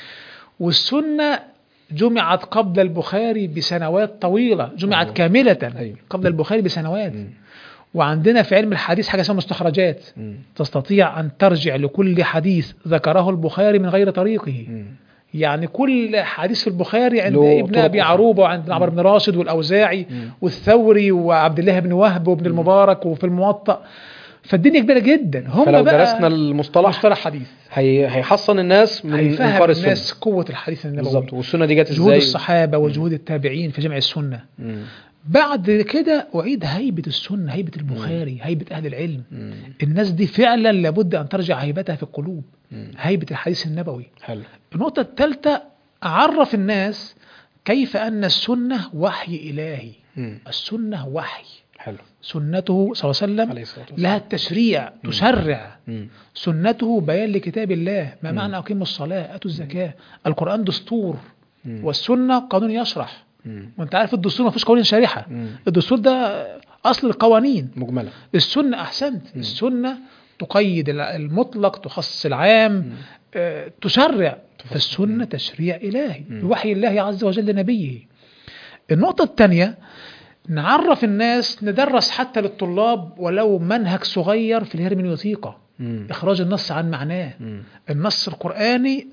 والسنة جمعت قبل البخاري بسنوات طويلة جمعت أيوة. كاملة أيوة. قبل البخاري بسنوات مم. وعندنا في علم الحديث حاجة اسمها مستخرجات مم. تستطيع أن ترجع لكل حديث ذكره البخاري من غير طريقه مم. يعني كل حديث في البخاري عند له ابن طرق ابي أخرى. عروبه وعند عمرو بن راشد والاوزاعي مم. والثوري وعبد الله بن وهب وابن المبارك وفي الموطأ فالدنيا كبيره جدا هم فلو بقى درسنا المصطلح مصطلح حديث هي... هيحصن الناس من هيفهم انكار الناس السنه قوه الحديث النبوي بالظبط والسنه دي جت جهود ازاي الصحابه وجهود التابعين في جمع السنه مم. بعد كده اعيد هيبه السنه هيبه البخاري هيبه اهل العلم مم. الناس دي فعلا لابد ان ترجع هيبتها في القلوب مم. هيبه الحديث النبوي حلو النقطة الثالثة عرف الناس كيف أن السنة وحي إلهي مم. السنة وحي حلو سنته صلى الله عليه وسلم عليه الصلاه والسلام لها التشريع تشرع مم. سنته بيان لكتاب الله ما مم. معنى أقيموا الصلاة أتوا الزكاة القرآن دستور مم. والسنة قانون يشرح مم. وانت عارف الدستور ما فيش قوانين شارحة مم. الدستور ده أصل القوانين مجمله السنة أحسنت السنة تقيد المطلق تخصص العام آه، تشرع فالسنة تشريع إلهي مم. بوحي الله عز وجل لنبيه النقطة الثانية نعرف الناس ندرس حتى للطلاب ولو منهج صغير في الهرمنيوتيقا مم. إخراج النص عن معناه مم. النص القرآني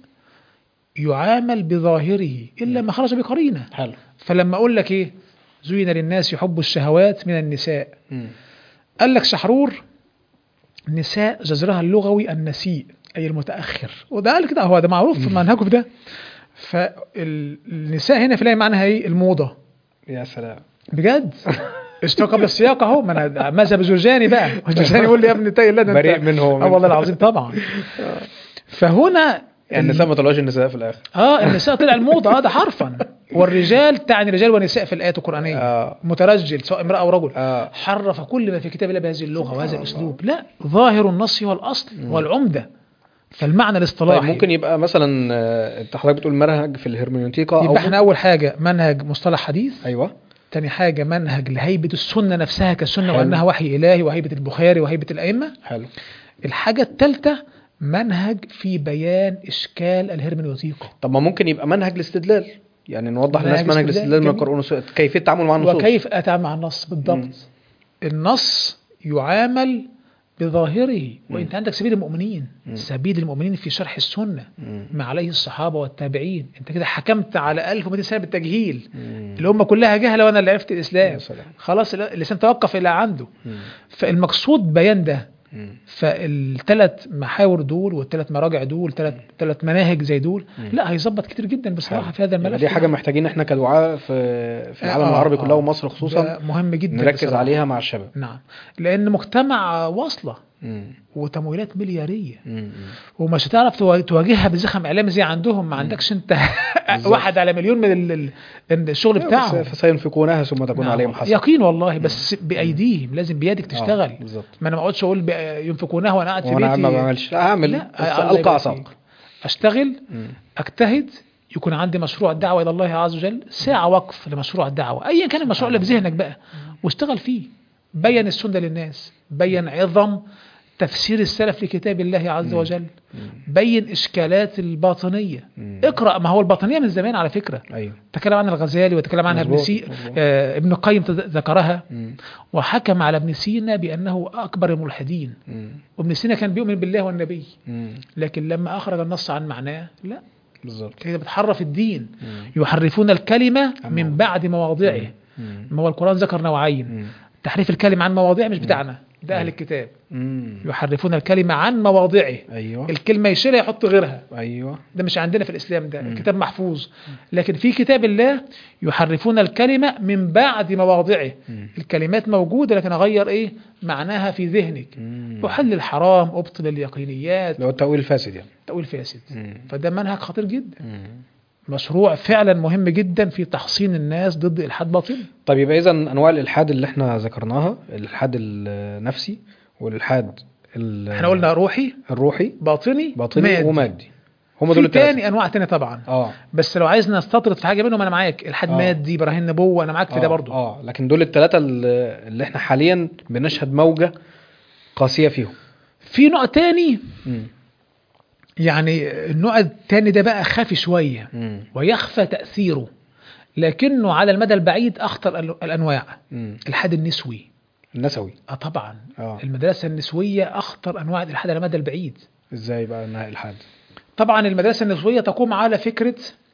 يعامل بظاهره إلا ما خرج بقرينة حلو فلما أقول لك إيه زين للناس حب الشهوات من النساء مم. قال لك شحرور نساء جذرها اللغوي النسيء أي المتأخر وده قال كده هو ده معروف في منهجه في ده فالنساء هنا في لاقي معناها ايه الموضة يا سلام بجد اشتغل قبل السياق اهو ما انا مذهب جرجاني بقى جرجاني يقول لي يا ابني تاي الله ده بريء انت منه اه والله العظيم طبعا فهنا يعني النساء ما طلعوش النساء في الاخر اه النساء طلع الموضه اه ده حرفا والرجال تعني رجال ونساء في الايات القرانيه اه مترجل سواء امراه او رجل اه حرف كل ما في كتاب الله بهذه اللغه وهذا سبحان الاسلوب لا ظاهر النص هو الاصل والعمده فالمعنى طيب الاصطلاحي ممكن يبقى مثلا آه، انت حضرتك بتقول منهج في الهرمنيوتيكا او يبقى احنا اول حاجه منهج مصطلح حديث ايوه تاني حاجه منهج لهيبه السنه نفسها كسنه حلو. وانها وحي الهي وهيبه البخاري وهيبه الائمه حلو الحاجه الثالثه منهج في بيان اشكال الهرمنيوتيقا طب ما ممكن يبقى منهج الاستدلال يعني نوضح منهج للناس منهج الاستدلال، الاستدلال من جميل. القرآن والسنة كيفية التعامل مع النصوص وكيف اتعامل مع النص مم. بالضبط النص يعامل بظاهره وانت عندك سبيل المؤمنين مم. سبيل المؤمنين في شرح السنه مم. ما عليه الصحابه والتابعين انت كده حكمت على 1200 سنه بالتجهيل مم. الامه كلها جهله وانا اللي عرفت يا الاسلام سلام خلاص اللسان توقف الى عنده مم. فالمقصود بيان ده مم. فالثلاث محاور دول والثلاث مراجع دول ثلاث ثلاث مناهج زي دول مم. لا هيظبط كتير جدا بصراحه حلو. في هذا يبقى الملف دي حاجة محتاجين احنا كدعاء في في العالم آه، العربي آه. كله ومصر ده خصوصا مهم جدا نركز بصراحة. عليها مع الشباب نعم لان مجتمع واصله مم. وتمويلات ملياريه مم. ومش هتعرف توا- تواجهها بزخم اعلامي زي عندهم ما عندكش انت بالظبط. واحد على مليون من ال- ال- الشغل بتاعهم بس- فسينفقونها ثم تكون نعم. عليهم حسرة يقين والله بس بايديهم لازم بيدك تشتغل آه، بالظبط ما انا ما اقعدش اقول بقى ينفقونها وانا قاعد في وانا بيتي قاعد ما بعملش لا هعمل لا بس الله القى يبارك فيك. عصاك اشتغل مم. اجتهد يكون عندي مشروع الدعوه الى الله عز وجل ساعه وقف لمشروع الدعوه ايا كان المشروع اللي في ذهنك بقى واشتغل فيه بين السنه للناس بين عظم تفسير السلف لكتاب الله عز مم. وجل مم. بين اشكالات الباطنيه مم. اقرا ما هو الباطنيه من زمان على فكره ايوه تكلم عنها الغزالي وتكلم عنها ابن مظبوط، سي مظبوط. آه ابن القيم تذ- ذكرها مم. وحكم على ابن سينا بانه اكبر الملحدين مم. وابن سينا كان بيؤمن بالله والنبي مم. لكن لما اخرج النص عن معناه لا بالظبط كده بتحرف الدين مم. يحرفون الكلمة عن من مواضعه. بعد مواضعه مم. ما هو القرآن ذكر نوعين مم. تحريف الكلمة عن مواضعه مش بتاعنا ده أهل مم. الكتاب مم. يحرفون الكلمة عن مواضعه ايوه الكلمة يشيلها يحط غيرها ايوه ده مش عندنا في الإسلام ده مم. الكتاب محفوظ لكن في كتاب الله يحرفون الكلمة من بعد مواضعه مم. الكلمات موجودة لكن أغير إيه معناها في ذهنك مم. أحل الحرام أبطل اليقينيات اللي هو التأويل الفاسد يعني تأويل فاسد مم. فده منهج خطير جدا مم. مشروع فعلا مهم جدا في تحصين الناس ضد الحاد باطل طيب يبقى اذا انواع الالحاد اللي احنا ذكرناها الالحاد النفسي والالحاد ال- احنا قلنا روحي الروحي باطني باطني مادي. ومادي هم دول في الثلاثه تاني انواع تانية طبعا اه بس لو عايز نستطرد في حاجه منهم انا معاك الحاد آه. مادي براهين نبوه انا معاك في ده آه، برضو اه لكن دول الثلاثه اللي اللي احنا حاليا بنشهد موجه قاسيه فيهم في نوع تاني مم. يعني النوع التاني ده بقى خافي شويه مم. ويخفى تاثيره لكنه على المدى البعيد اخطر ال- الانواع مم. الحاد النسوي النسوي اه طبعا اه المدرسه النسويه اخطر انواع الالحاد على المدى البعيد ازاي بقى انها الحاد طبعا المدرسة النسوية تقوم على فكرة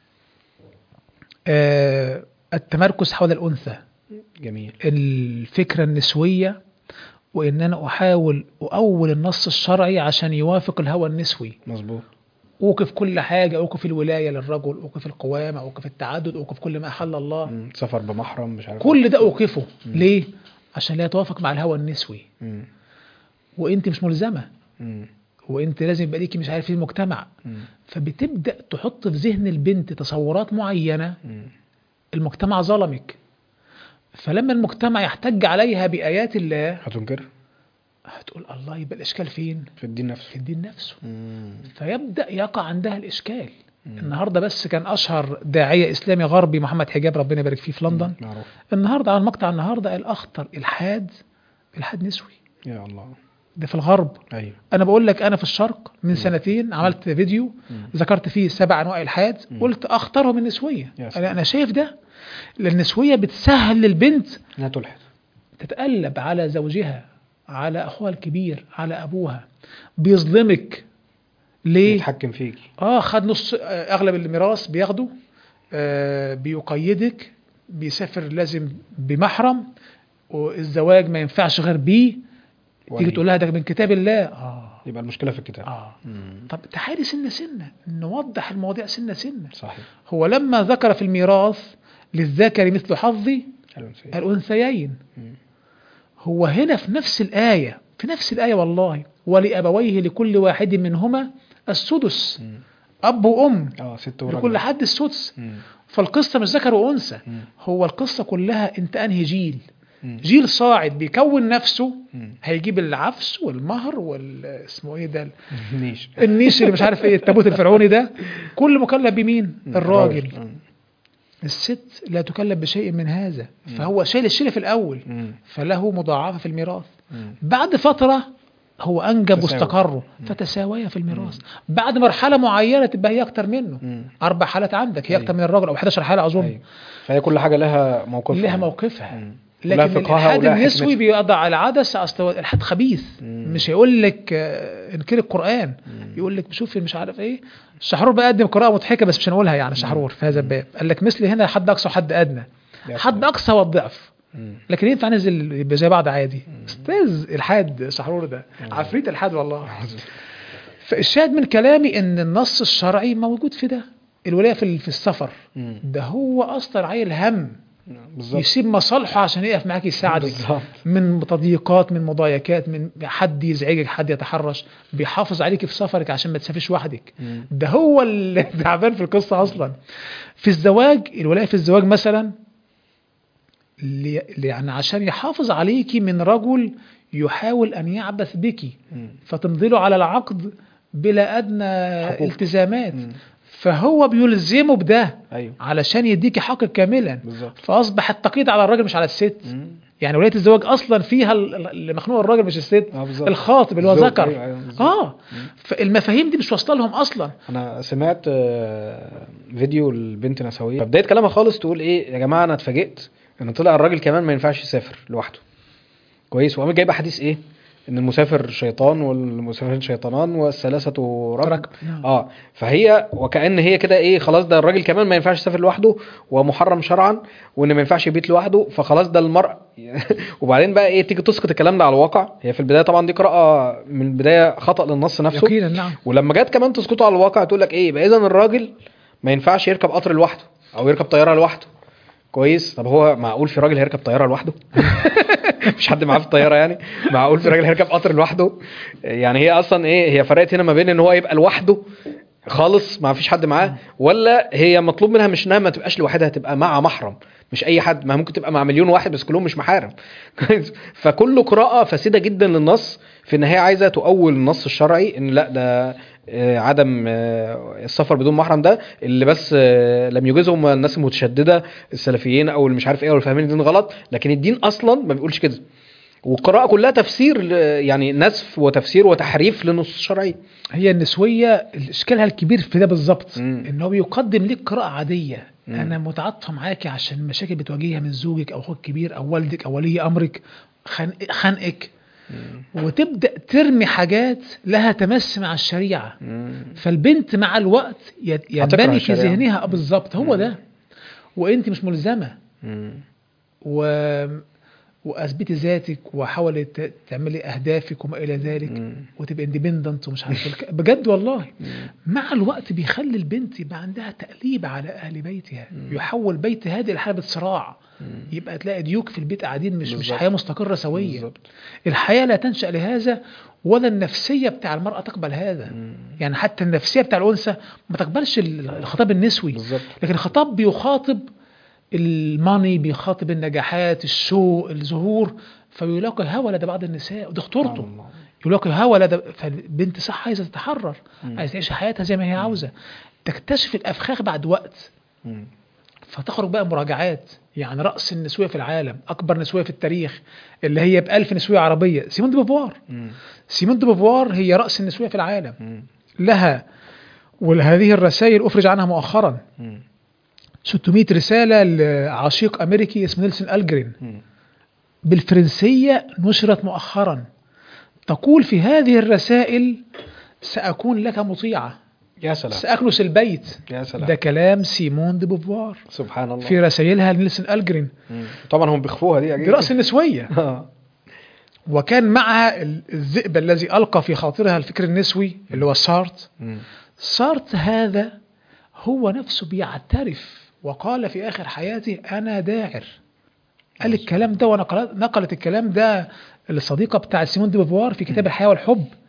آه، التمركز حول الأنثى جميل الفكرة النسوية وإن أنا أحاول أؤول النص الشرعي عشان يوافق الهوى النسوي مظبوط أوقف كل حاجة أوقف الولاية للرجل أوقف القوامة أوقف التعدد أوقف كل ما أحل الله مم. سفر بمحرم مش عارف كل ده أوقفه ليه؟ عشان لا يتوافق مع الهوى النسوي مم. وأنت مش ملزمة مم. وأنت لازم يبقى ليكي مش عارف ايه المجتمع مم. فبتبدأ تحط في ذهن البنت تصورات معينة مم. المجتمع ظلمك فلما المجتمع يحتج عليها بآيات الله هتنكر هتقول الله يبقى الإشكال فين؟ في الدين في نفسه الدين نفسه مم. فيبدأ يقع عندها الإشكال مم. النهاردة بس كان أشهر داعية إسلامي غربي محمد حجاب ربنا يبارك فيه في لندن معروف النهاردة على المقطع النهاردة قال أخطر إلحاد إلحاد نسوي يا الله ده في الغرب ايوه أنا بقول لك أنا في الشرق من سنتين عملت فيديو مم. ذكرت فيه سبع أنواع إلحاد مم. قلت أخطرهم النسوية يا سلام. أنا أنا شايف ده لأن النسوية بتسهل للبنت انها تلحد تتقلب على زوجها على أخوها الكبير على أبوها بيظلمك ليه؟ يتحكم فيك اه خد نص آه، اغلب الميراث بياخده آه بيقيدك بيسافر لازم بمحرم والزواج ما ينفعش غير بيه تيجي ولي. تقول لها ده من كتاب الله اه يبقى المشكله في الكتاب اه مم. طب تعالي سنه سنه نوضح المواضيع سنه سنه صحيح هو لما ذكر في الميراث للذكر مثل حظ الأنثيين. الانثيين مم. هو هنا في نفس الآية في نفس الآية والله ولأبويه لكل واحد منهما السدس مم. اب وام اه ست وراجل لكل حد السدس مم. فالقصه مش ذكر وانثى مم. هو القصه كلها انت انهي جيل مم. جيل صاعد بيكون نفسه مم. هيجيب العفش والمهر وال اسمه ايه ده نيش النيش اللي مش عارف ايه التابوت الفرعوني ده كل مكلف بمين الراجل مم. الست لا تكلف بشيء من هذا فهو شايل الشيله في الاول مم. فله مضاعفه في الميراث مم. بعد فتره هو انجب تساوي. واستقروا فتساويا في الميراث بعد مرحله معينه تبقى هي اكتر منه مم. اربع حالات عندك هي أيوة. اكتر من الراجل او 11 حاله اظن ايوه فهي كل حاجه لها موقفها لها موقفها مم. ولها لكن فقهها الالحاد ولها النسوي حكمتها. بيضع العدسه اصل هو الالحاد خبيث مم. مش هيقول لك آه، انكر القران يقول لك شوفي مش عارف ايه الشحرور بقدم قراءه مضحكه بس مش هنقولها يعني شحرور في هذا الباب قال لك مثل هنا حد اقصى وحد ادنى يا حد سلام. اقصى هو الضعف مم. لكن ينفع ننزل يبقى زي بعض عادي استاذ الحاد شحرور ده عفريت الحاد والله فالشاهد من كلامي ان النص الشرعي موجود في ده الولايه في في السفر مم. ده هو اصلا عيل هم بالظبط يسيب مصالحه عشان يقف معاك يساعدك بالظبط من تضييقات من مضايقات من حد يزعجك حد يتحرش بيحافظ عليك في سفرك عشان ما تسافرش وحدك مم. ده هو اللي تعبان في القصه اصلا في الزواج الولايه في الزواج مثلا لي- يعني عشان يحافظ عليكي من رجل يحاول ان يعبث بك مم. فتمضي له على العقد بلا ادنى حقوق. التزامات مم. فهو بيلزمه بده ايوه علشان يديكي حقك كاملا بالظبط فاصبح التقييد على الراجل مش على الست مم. يعني ولايه الزواج اصلا فيها ال- ال- اللي مخنوق الراجل مش الست اه بالظبط الخاطب اللي هو الزوج، ذكر أيوة، أيوة، بالظبط. اه فالمفاهيم دي مش واصله لهم اصلا انا سمعت آه، فيديو البنت نسويه فبدايه كلامها خالص تقول ايه يا جماعه انا اتفاجئت ان طلع الراجل كمان ما ينفعش يسافر لوحده كويس وقامت جايبه حديث ايه ان المسافر شيطان والمسافرين شيطانان والثلاثه ركب ركب. نعم. اه فهي وكأن هي كده ايه خلاص ده الراجل كمان ما ينفعش يسافر لوحده ومحرم شرعا وان ما ينفعش يبيت لوحده فخلاص ده المرء وبعدين بقى ايه تيجي تسقط الكلام ده على الواقع هي في البدايه طبعا دي قراءه من البدايه خطأ للنص نفسه يقينا نعم ولما جت كمان تسقطه على الواقع تقول لك ايه يبقى اذا الراجل ما ينفعش يركب قطر لوحده او يركب طياره لوحده كويس طب هو معقول في راجل هيركب طياره لوحده مش حد معاه في الطياره يعني معقول في راجل هيركب قطر لوحده يعني هي اصلا ايه هي فرقت هنا ما بين ان هو يبقى لوحده خالص ما فيش حد معاه ولا هي مطلوب منها مش انها ما تبقاش لوحدها تبقى مع محرم مش اي حد ما ممكن تبقى مع مليون واحد بس كلهم مش محارم فكل قراءه فاسده جدا للنص في ان هي عايزه تؤول النص الشرعي ان لا ده آه، عدم آه، السفر بدون محرم ده اللي بس آه، لم يجوزهم الناس المتشدده السلفيين او اللي مش عارف ايه او اللي فاهمين الدين غلط لكن الدين اصلا ما بيقولش كده والقراءه كلها تفسير ل- يعني نسف وتفسير وتحريف لنصوص شرعيه هي النسويه اشكالها الكبير في ده بالظبط مم. ان هو بيقدم لك قراءه عاديه مم. انا متعاطفه معاكي عشان المشاكل بتواجهها من زوجك او اخوك الكبير او والدك او ولي امرك خنق- خنقك وتبدا ترمي حاجات لها تمس مع الشريعه فالبنت مع الوقت يت- هتكره ينبني في الشريعة. ذهنها آه بالظبط هو ده وانت مش ملزمه و واثبتي ذاتك وحاولي ت- تعملي اهدافك وما الى ذلك مم. وتبقى اندبندنت ومش عارف الك- بجد والله مع الوقت بيخلي البنت يبقى عندها تأليب على اهل بيتها يحول بيت هذه لحاله صراع يبقى تلاقي ديوك في البيت قاعدين مش مش بالظبط. حياه مستقره سويه بالظبط. الحياه لا تنشا لهذا ولا النفسيه بتاع المراه تقبل هذا يعني حتى النفسيه بتاع الانثى ما تقبلش ال- الخطاب النسوي بالظبط لكن الخطاب بيخاطب الماني بيخاطب النجاحات الشو الظهور فبيلاقي هوى لدى بعض النساء ودي خطورته سبحان الله. يلاقي هوى لدى فالبنت صح عايزه تتحرر مم. عايزه تعيش حياتها زي ما هي عاوزه تكتشف الافخاخ بعد وقت مم. فتخرج بقى مراجعات يعني رأس النسوية في العالم أكبر نسوية في التاريخ اللي هي بألف نسوية عربية سيمون دي بوفوار مم. سيمون دي بوفوار هي رأس النسوية في العالم مم. لها وهذه الرسائل أفرج عنها مؤخرا مم. 600 رسالة لعشيق أمريكي اسمه نيلسون ألجرين مم. بالفرنسية نشرت مؤخرا تقول في هذه الرسائل سأكون لك مطيعة يا سلام سأكنس البيت يا سلام ده كلام سيمون دي بوفوار سبحان الله في رسائلها لنيلسون ألجرين مم. طبعا هم بيخفوها دي دي أكيد. رأس النسوية آه. وكان معها ال- الذئب الذي ألقى في خاطرها الفكر النسوي اللي هو سارت مم. سارت هذا هو نفسه بيعترف وقال في آخر حياته أنا داعر قال الكلام ده ونقلت نقلت الكلام ده الصديقة بتاع سيمون دي بوفوار في كتاب الحياة والحب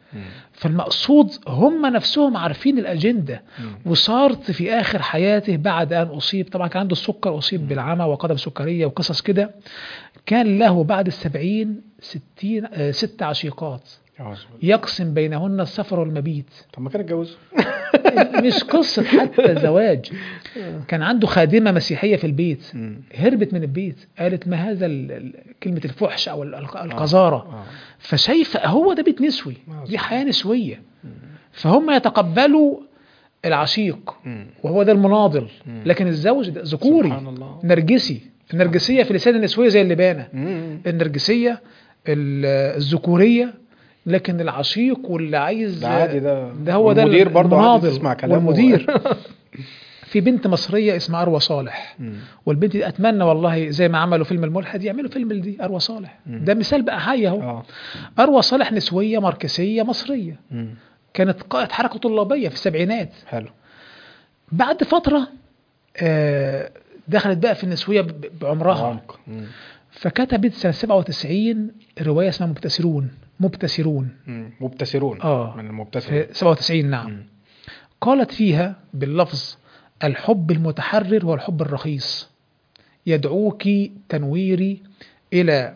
مم. فالمقصود هم نفسهم عارفين الأجندة مم. وصارت في آخر حياته بعد أن أصيب طبعا كان عنده السكر أصيب بالعمى وقدم سكرية وقصص كده كان له بعد السبعين ستين آه، ست عشيقات أعوذ بالله. يقسم بينهن السفر والمبيت طب ما كان اتجوزوا مش قصة حتى زواج كان عنده خادمة مسيحية في البيت مم. هربت من البيت قالت ما هذا ال- ال- كلمة الفحش أو ال- الق- القذارة آه. فشايفة هو ده بيت نسوي آه، دي صح. حياة نسوية فهم يتقبلوا العشيق مم. وهو ده المناضل مم. لكن الزوج ده ذكوري سبحان الله نرجسي النرجسية في لسان النسوية زي اللبانة مم. النرجسية ال- الذكورية لكن العشيق واللي عايز ده عادي ده ده هو ده المدير برضه عادي المناضل تسمع كلامه والمدير في بنت مصرية اسمها أروى صالح مم. والبنت دي أتمنى والله زي ما عملوا فيلم الملحد يعملوا فيلم دي أروى صالح مم. ده مثال بقى حي أهو اه أروى صالح نسوية ماركسية مصرية مم. كانت قائد حركة طلابية في السبعينات حلو بعد فترة آه، دخلت بقى في النسوية ب- بعمرها عمق مم. فكتبت سنة 97 رواية اسمها مبتسرون مبتسرون مم. مبتسرون آه. من المبتسر في 97 نعم مم. قالت فيها باللفظ الحب المتحرر هو الحب الرخيص يدعوك تنويري إلى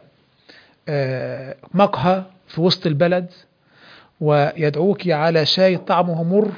آه، مقهى في وسط البلد ويدعوك على شاي طعمه مر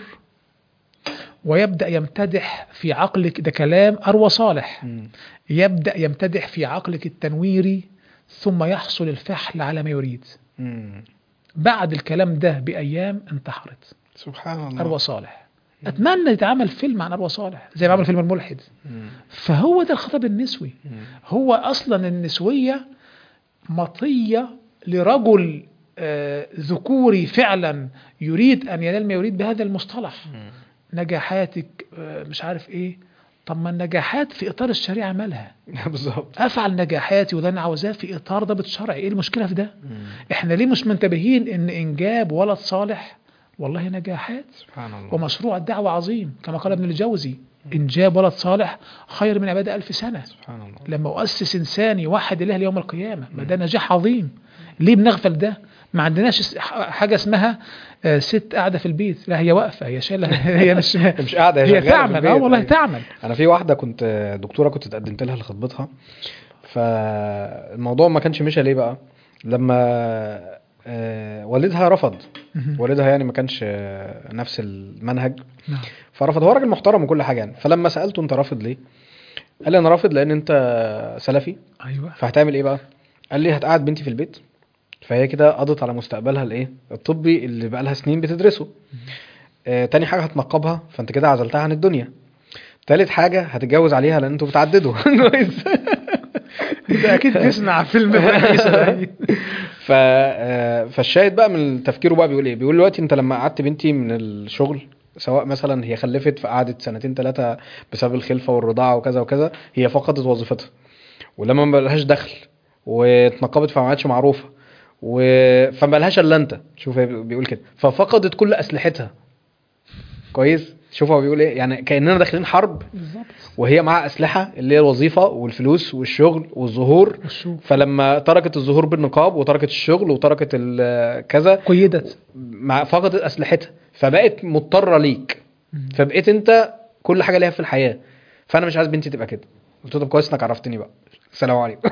ويبدأ يمتدح في عقلك ده كلام أروى صالح مم. يبدأ يمتدح في عقلك التنويري ثم يحصل الفحل على ما يريد مم. بعد الكلام ده بأيام انتحرت سبحان الله أروى صالح أتمنى يتعمل فيلم عن أروى صالح زي ما عمل فيلم الملحد مم. فهو ده الخطاب النسوي مم. هو أصلا النسوية مطية لرجل آه، ذكوري فعلا يريد أن ينال ما يريد بهذا المصطلح مم. نجاحاتك آه، مش عارف إيه طب ما النجاحات في إطار الشريعة مالها بالظبط أفعل نجاحاتي وده أنا عاوزاه في إطار ضابط شرعي إيه المشكلة في ده مم. إحنا ليه مش منتبهين إن إنجاب ولد صالح والله نجاحات سبحان الله ومشروع الدعوة عظيم كما قال ابن الجوزي إنجاب ولد صالح خير من عبادة ألف سنة سبحان الله لما أؤسس إنسان يوحد الله ليوم القيامة ما ده نجاح عظيم ليه بنغفل ده ما عندناش اس- ح- حاجة اسمها آه، ست قاعدة في البيت لا هي واقفة هي شايلة هي مش مش قاعده هي شغالة في تعمل اه البيت. والله أيوة. تعمل انا في واحده كنت دكتوره كنت اتقدمت لها لخطبتها فالموضوع ما كانش مشى ليه بقى لما آه، والدها رفض مهم. والدها يعني ما كانش آه، نفس المنهج نعم. فرفض هو راجل محترم وكل حاجه يعني فلما سالته انت رافض ليه قال لي انا رافض لان انت سلفي ايوه فهتعمل ايه بقى قال لي هتقعد بنتي في البيت فهي كده قضت على مستقبلها الايه الطبي اللي بقى لها سنين بتدرسه آه تاني حاجه هتنقبها فانت كده عزلتها عن الدنيا تالت حاجه هتتجوز عليها لان انتوا بتعددوا كويس انت اكيد تسمع فيلم ف آه، فالشاهد بقى من تفكيره بقى بيقول ايه بيقول دلوقتي انت لما قعدت بنتي من الشغل سواء مثلا هي خلفت فقعدت سنتين ثلاثه بسبب الخلفه والرضاعه وكذا وكذا هي فقدت وظيفتها ولما ما بقالهاش دخل واتنقبت فما عادش معروفه و... فما بقالهاش الا انت شوف هي بيقول كده ففقدت كل اسلحتها كويس شوف هو بيقول ايه يعني كاننا داخلين حرب بالظبط وهي معاها اسلحه اللي هي الوظيفه والفلوس والشغل والظهور والشوف فلما تركت الظهور بالنقاب وتركت الشغل وتركت ال- كذا قيدت مع فقدت اسلحتها فبقت مضطره ليك فبقيت انت كل حاجه ليها في الحياه فانا مش عايز بنتي تبقى كده قلت له طب كويس انك عرفتني بقى السلام عليكم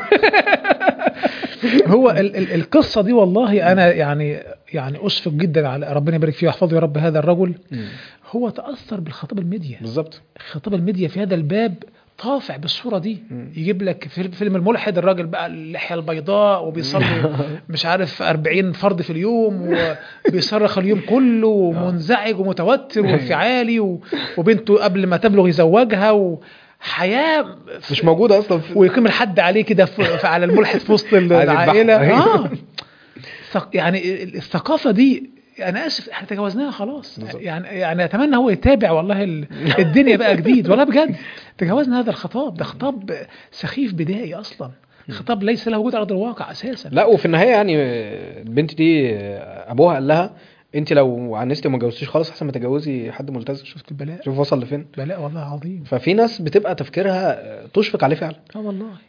هو ال ال القصة دي والله أنا يعني يعني أشفق جدا على ربنا يبارك فيه ويحفظه يا رب هذا الرجل هو تأثر بالخطاب الميديا بالظبط خطاب الميديا في هذا الباب طافع بالصورة دي مم. يجيب لك في فيلم الملحد الراجل بقى اللحية البيضاء وبيصلي مش عارف 40 فرض في اليوم وبيصرخ اليوم كله ومنزعج ومتوتر وانفعالي و- وبنته قبل ما تبلغ يزوجها وحياة مش موجوده اصلا في ويقيم الحد عليه كده في في- على الملحد في وسط عايز العائله يذبحه. اه ثق- يعني ال- الثقافه دي انا اسف احنا تجاوزناها خلاص بالظبط. يعني يعني اتمنى هو يتابع والله ال- الدنيا بقى جديد والله بجد تجاوزنا هذا الخطاب ده خطاب سخيف بدائي اصلا خطاب ليس له وجود على ارض الواقع اساسا لا وفي النهايه يعني البنت دي ابوها قال لها انت لو عنستي وما اتجوزتيش خالص احسن ما تتجوزي حد ملتزم شفت البلاء شوف وصل لفين بلاء والله عظيم ففي ناس بتبقى تفكيرها تشفق عليه فعلا اه والله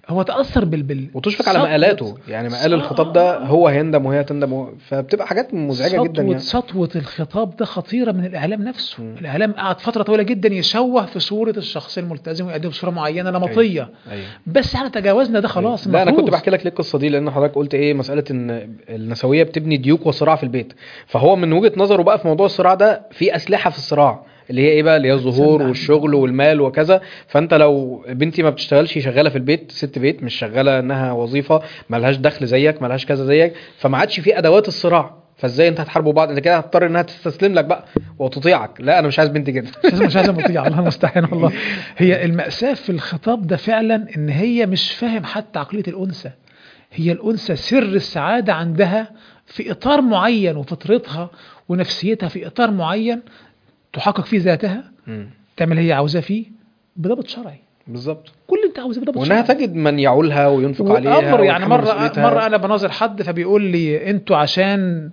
هو تاثر بال بال وتشفق على سطوة- مقالاته يعني مقال آه، الخطاب ده آه. هو هيندم وهي تندم وهو- فبتبقى حاجات مزعجه جدا سطوة يعني سطوة الخطاب ده خطيرة من الإعلام نفسه مم. الإعلام قعد فترة طويلة جدا يشوه في صورة الشخص الملتزم ويقدم صورة معينة نمطية ايوه بس احنا تجاوزنا ده خلاص لا انا كنت المفروض. بحكي لك ليه القصه دي لان حضرتك قلت ايه مساله ان النسويه بتبني ديوك وصراع في البيت فهو من وجهه نظره بقى في موضوع الصراع ده في اسلحه في الصراع اللي هي ايه بقى اللي هي الظهور تصدق. والشغل والمال وكذا فانت لو بنتي ما بتشتغلش شغاله في البيت ست بيت مش شغاله انها وظيفه ملهاش دخل زيك ملهاش كذا زيك فما عادش في ادوات الصراع فازاي انت هتحاربوا بعض انت كده هتضطر انها تستسلم لك بقى وتطيعك لا انا مش عايز بنتي كده مش لازم مش لازم اطيع الله المستعان والله هي المأساة في الخطاب ده فعلا ان هي مش فاهم حتى عقلية الأنثى هي الأنثى سر السعادة عندها في إطار معين وفطرتها ونفسيتها في إطار معين تحقق فيه ذاتها مم. تعمل هي عاوزاه فيه بضبط شرعي بالظبط كل اللي انت عاوزاه بضبط وانها شرعي تجد من يعولها وينفق عليها وامر يعني ويتحمل مره مسؤوليتها. مره انا بناظر حد فبيقول لي انتوا عشان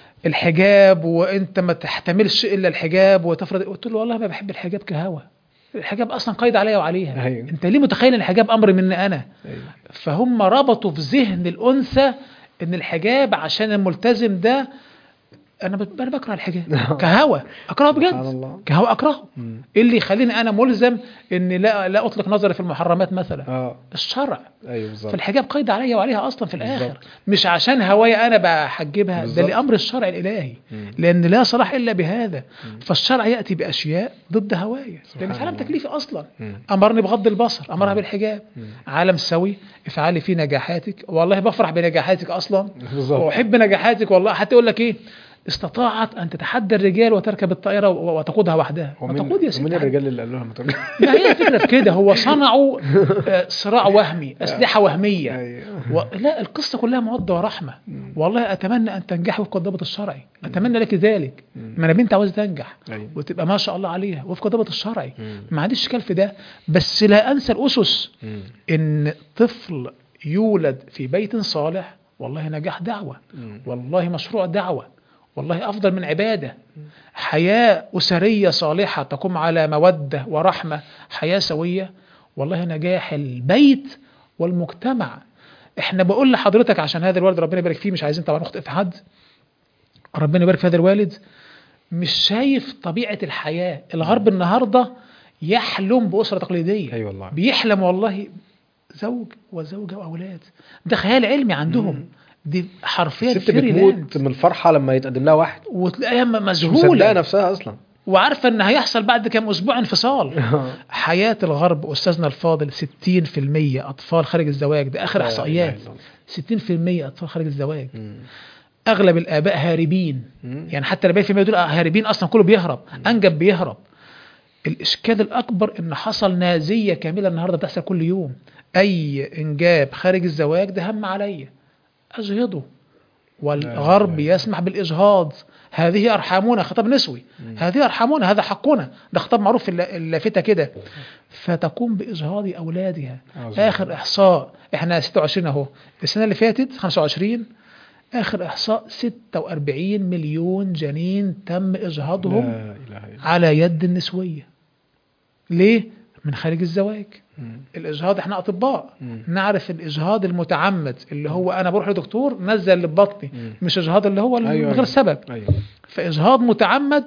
الحجاب وانت ما تحتملش الا الحجاب وتفرض قلت له والله ما بحب الحجاب كهوى الحجاب اصلا قيد عليا وعليها أيوة. انت ليه متخيل ان الحجاب امر مني انا أيوة. فهم ربطوا في ذهن الانثى ان الحجاب عشان الملتزم ده انا ب- انا بكره الحجاب كهوى اكرهه سبحان بجد الله. كهوى اكرهه مم. ايه اللي يخليني انا ملزم اني لا لا اطلق نظري في المحرمات مثلا اه الشرع ايوه بالظبط فالحجاب قيد عليا وعليها اصلا في الاخر بالظبط. مش عشان هوايا انا بحجبها ده بالظبط. لامر الشرع الالهي مم. لان لا صلاح الا بهذا فالشرع ياتي باشياء ضد هوايا سبحان لان في عالم الله. تكليفي اصلا مم. امرني بغض البصر امرها بالحجاب عالم سوي افعلي فيه نجاحاتك والله بفرح بنجاحاتك اصلا بالظبط. واحب نجاحاتك والله حتى يقول لك ايه استطاعت ان تتحدى الرجال وتركب الطائره و- وتقودها وحدها ما ومين تقود يا ستي ومين عادي. الرجال اللي قالوا لها ما ترجع ما هي الفكره في كده هو صنعوا آه، صراع وهمي اسلحه وهميه أيوة. و... لا القصه كلها موده ورحمه والله اتمنى ان تنجحي وفق الضابط الشرعي اتمنى لك ذلك ما انا بنت عاوزه تنجح أيوة. وتبقى ما شاء الله عليها وفق الضابط الشرعي مم. ما عنديش اشكال في ده بس لا انسى الاسس مم. ان طفل يولد في بيت صالح والله نجاح دعوه مم. والله مشروع دعوة والله أفضل من عبادة حياة أسرية صالحة تقوم على مودة ورحمة حياة سوية والله نجاح البيت والمجتمع احنا بقول لحضرتك عشان هذا الوالد ربنا يبارك فيه مش عايزين طبعا نخطئ في حد ربنا يبارك في هذا الوالد مش شايف طبيعة الحياة الغرب النهاردة يحلم بأسرة تقليدية أي والله. بيحلم والله زوج وزوجة وأولاد ده خيال علمي عندهم دي حرفيا الست فيري بتموت لاند من الفرحه لما يتقدم لها واحد وتلاقيها م- مش مصدقه مذهوله نفسها اصلا وعارفه ان هيحصل بعد كام اسبوع انفصال حياه الغرب استاذنا الفاضل 60% اطفال خارج الزواج ده اخر لا إله احصائيات إلا 60% اطفال خارج الزواج مم. اغلب الاباء هاربين مم. يعني حتى الاباء فيما دول هاربين اصلا كله بيهرب انجب بيهرب الاشكال الاكبر ان حصل نازيه كامله النهارده بتحصل كل يوم اي انجاب خارج الزواج ده هم عليا اجهضه والغرب يسمح بالاجهاض هذه ارحامنا خطاب نسوي هذه ارحامنا هذا حقنا ده خطاب معروف في الل- اللافته كده فتقوم باجهاض اولادها عظيم. اخر احصاء احنا 26 اهو السنه اللي فاتت 25 اخر احصاء 46 مليون جنين تم اجهاضهم لا اله الا على يد النسويه ليه من خارج الزواج مم. الاجهاض احنا اطباء مم. نعرف الاجهاض المتعمد اللي هو انا بروح لدكتور نزل اللي في بطني مم. مش اجهاض اللي هو من أيوة. غير سبب ايوه فاجهاض متعمد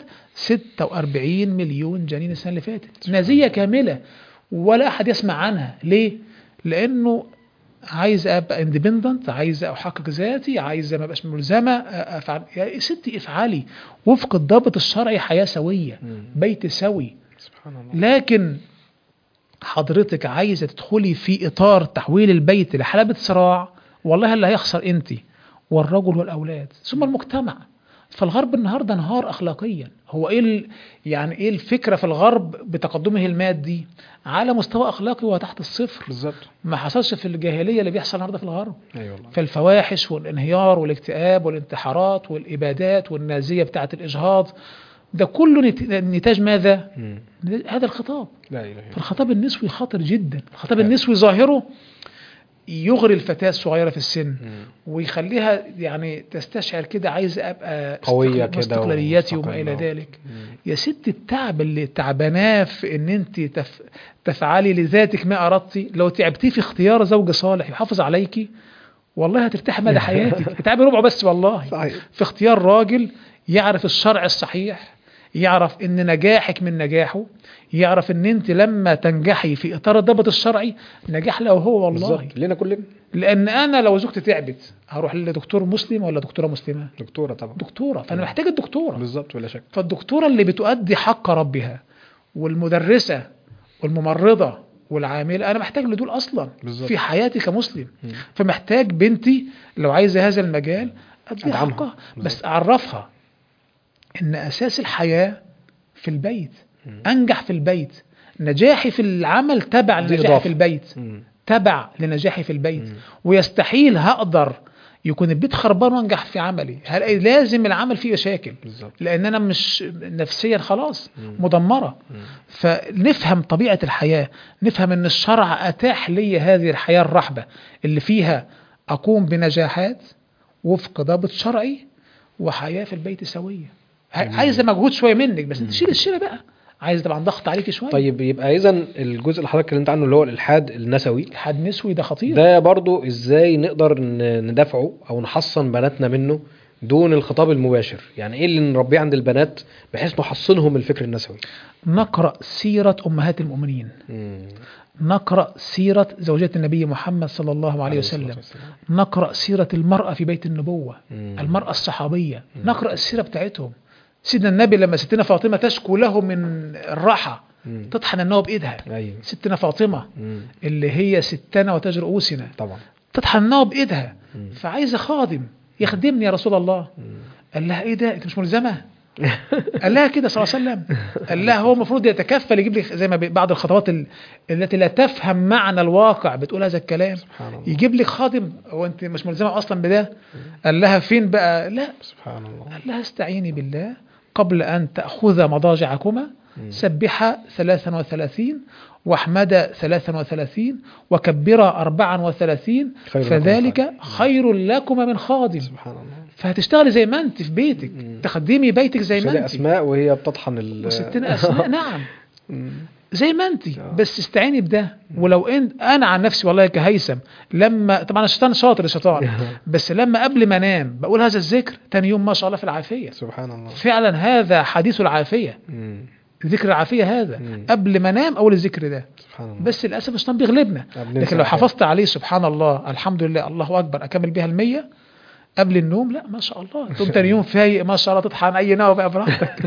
46 مليون جنين السنه اللي فاتت نازيه كامله ولا احد يسمع عنها ليه لانه عايز ابقى اندبندنت عايز احقق ذاتي عايز ما ابقاش ملزمه افعل يا ستي افعلي وفق الضابط الشرعي حياه سويه مم. بيت سوي سبحان الله لكن حضرتك عايزه تدخلي في اطار تحويل البيت لحلبة صراع والله اللي هيخسر انت والرجل والاولاد ثم المجتمع فالغرب النهارده انهار اخلاقيا هو ايه ال- يعني ايه الفكره في الغرب بتقدمه المادي على مستوى اخلاقي وهو تحت الصفر بالظبط ما حصلش في الجاهليه اللي بيحصل النهارده في الغرب اي والله فالفواحش والانهيار والاكتئاب والانتحارات والابادات والنازيه بتاعه الاجهاض ده كله نت- نتاج ماذا؟ مم. هذا الخطاب لا اله الا الله فالخطاب النسوي خطر جدا الخطاب النسوي ظاهره يغري الفتاة الصغيرة في السن مم. ويخليها يعني تستشعر كده عايز ابقى قوية استقل- كده استقلاليتي وما ومستقلة. الى ذلك مم. يا ست التعب اللي تعباناه في ان انت تف... تفعلي لذاتك ما اردتي لو تعبتي في اختيار زوج صالح يحافظ عليكي والله هترتاحي مدى حياتك اتعبي ربع بس والله صحيح في اختيار راجل يعرف الشرع الصحيح يعرف ان نجاحك من نجاحه يعرف ان انت لما تنجحي في اطار الضبط الشرعي نجاح له هو والله بالظبط لينا كلنا لان انا لو زوجتي تعبت هروح لدكتور مسلم ولا دكتوره مسلمه دكتوره طبعا دكتوره فانا محتاج الدكتوره بالظبط ولا شك فالدكتوره اللي بتؤدي حق ربها والمدرسه والممرضه والعامله انا محتاج لدول اصلا بالظبط. في حياتي كمسلم مم. فمحتاج بنتي لو عايزه هذا المجال اديها أدعمها. حقها بس بالظبط. اعرفها ان اساس الحياه في البيت مم. انجح في البيت نجاحي في العمل تبع دي لنجاحي إضافة. في البيت مم. تبع لنجاحي في البيت مم. ويستحيل هقدر يكون البيت خربان وانجح في عملي هلاقي لازم العمل فيه مشاكل بالظبط لان انا مش نفسيا خلاص مم. مدمره مم. فنفهم طبيعه الحياه نفهم ان الشرع اتاح لي هذه الحياه الرحبه اللي فيها اقوم بنجاحات وفق ضابط شرعي وحياه في البيت سويه ه- جميل. عايزه مجهود شويه منك بس انت شيل الشيله بقى عايز طبعا ضغط عليك شويه طيب يبقى اذا الجزء اللي حضرتك اتكلمت عنه اللي هو الالحاد النسوي حد نسوي ده خطير ده برضو ازاي نقدر ن- ندافعه او نحصن بناتنا منه دون الخطاب المباشر يعني ايه اللي نربيه عند البنات بحيث نحصنهم الفكر النسوي نقرا سيره امهات المؤمنين مم. نقرا سيره زوجات النبي محمد صلى الله عليه الصلاة وسلم والسلام. نقرا سيره المراه في بيت النبوه مم. المرأة الصحابية نقرأ السيرة بتاعتهم سيدنا النبي لما ستنا فاطمة تشكو له من الراحة مم. تطحن النوى بإيدها ايوه ستنا فاطمة مم. اللي هي ستنا وتاج رؤوسنا طبعا تطحن النوى بإيدها مم. فعايزة خادم يخدمني يا رسول الله مم. قال لها ايه ده انت مش ملزمة قال لها كده صلى الله عليه وسلم قال لها هو المفروض يتكفل يجيب لي زي ما بي- بعض الخطوات ال- التي لا تفهم معنى الواقع بتقول هذا الكلام سبحان الله يجيب لي خادم هو انت مش ملزمة اصلا بده قال لها فين بقى لا سبحان الله قال لها استعيني بالله قبل أن تأخذ مضاجعكما مم. سبح ثلاثا وثلاثين واحمد ثلاثا وثلاثين وكبر أربعا وثلاثين خير لكم فذلك خادم. خير لكما من خادم سبحان الله فهتشتغلي زي ما انت في بيتك مم. تخدمي بيتك زي ما سيدة انت اسماء وهي بتطحن ال وستنا أسماء نعم مم. زي ما انت آه. بس استعيني بده ولو انت انا عن نفسي والله كهيثم لما طبعا الشيطان شاطر الشيطان بس لما قبل ما انام بقول هذا الذكر تاني يوم ما شاء الله في العافيه سبحان الله فعلا هذا حديث العافيه مم. ذكر العافيه هذا مم. قبل ما انام اول الذكر ده سبحان الله بس للاسف الشيطان بيغلبنا آه، بننسى لكن لو الحاجة. حافظت عليه سبحان الله الحمد لله الله اكبر اكمل بيها المية قبل النوم لا ما شاء الله تقوم تاني يوم فايق ما شاء الله تطحن اي نوى بقى براحتك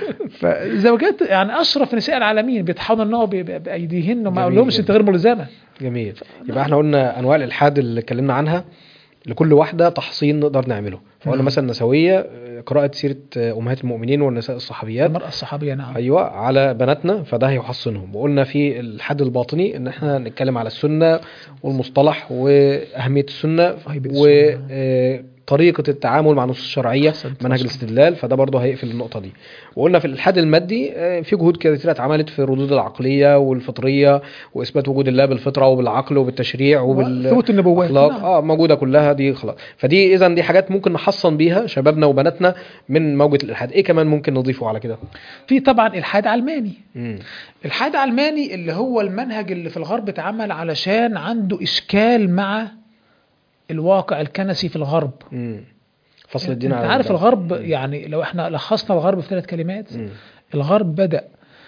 فزوجات يعني اشرف نساء العالمين بيطحنوا النوى ب- ب- بايديهن وما جميل اقولهمش جدا. انت غير ملزمه جميل يبقى احنا قلنا انواع الالحاد اللي اتكلمنا عنها لكل واحده تحصين نقدر نعمله فقلنا نعم. مثلا نسويه آه، قراءه سيره آه، امهات المؤمنين والنساء الصحابيات المراه الصحابيه نعم ايوه على بناتنا فده هيحصنهم وقلنا في الحد الباطني ان احنا نتكلم على السنه والمصطلح واهميه السنه وهيبة السنة. وطريقه التعامل مع نصوص الشرعيه أحسنت، منهج ما شاء الاستدلال فده برضه هيقفل النقطه دي وقلنا في الالحاد المادي آه، في جهود كثيره اتعملت في الردود العقليه والفطريه واثبات وجود الله بالفطره وبالعقل وبالتشريع وبال وثبوت النبوات اخلاق نعم. اه موجوده كلها دي خلاص فدي اذا دي حاجات ممكن نحصن بيها شبابنا وبناتنا من موجه الالحاد ايه كمان ممكن نضيفه على كده في طبعا الحاد علماني مم. الحاد علماني اللي هو المنهج اللي في الغرب اتعمل علشان عنده اشكال مع الواقع الكنسي في الغرب مم. فصل الدين انت على عارف البلد. الغرب يعني لو احنا لخصنا الغرب في ثلاث كلمات مم. الغرب بدأ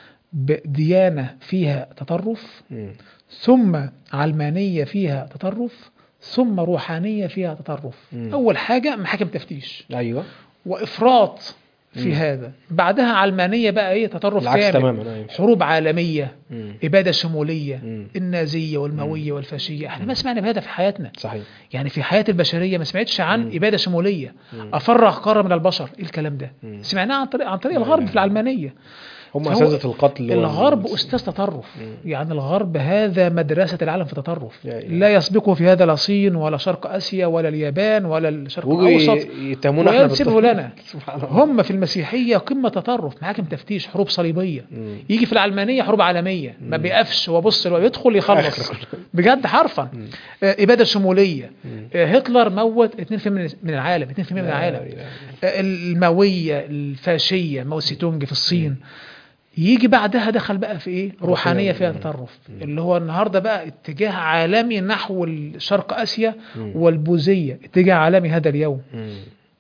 بديانة فيها تطرف مم. ثم علمانية فيها تطرف ثم روحانية فيها تطرف مم. أول حاجة محاكم تفتيش ايوه وإفراط في مم. هذا بعدها علمانية بقى ايه تطرف العكس كامل تماما ايوه حروب عالمية مم. إبادة شمولية مم. النازية والموية والفاشية احنا ما سمعنا بهذا في حياتنا صحيح يعني في حياة البشرية ما سمعتش عن مم. إبادة شمولية مم. أفرغ قارة من البشر إيه الكلام ده مم. سمعناه عن طريق عن طريق لا الغرب إله في العلمانية هم فهو اساتذه القتل وال- الغرب استاذ تطرف مم. يعني الغرب هذا مدرسه العالم في التطرف يا إله. لا يسبقه في هذا لا الصين ولا شرق اسيا ولا اليابان ولا الشرق ويجوا الاوسط ي- يتهمونا احنا وينسبه بالتطرف. لنا. سبحان الله هم في المسيحيه قمه تطرف محاكم تفتيش حروب صليبيه مم. يجي في العلمانيه حروب عالميه ما بيقفش وبص يدخل يخلص آخر. بجد حرفا مم. آه، اباده شموليه مم. آه، هتلر موت 2% من من العالم 2% من لا العالم إله إلا آه، الماويه الفاشيه ماو سي تونج في الصين يجي بعدها دخل بقى في ايه روحانيه فيها مم. تطرف اللي هو النهارده بقى اتجاه عالمي نحو شرق اسيا مم. والبوذيه اتجاه عالمي هذا اليوم مم.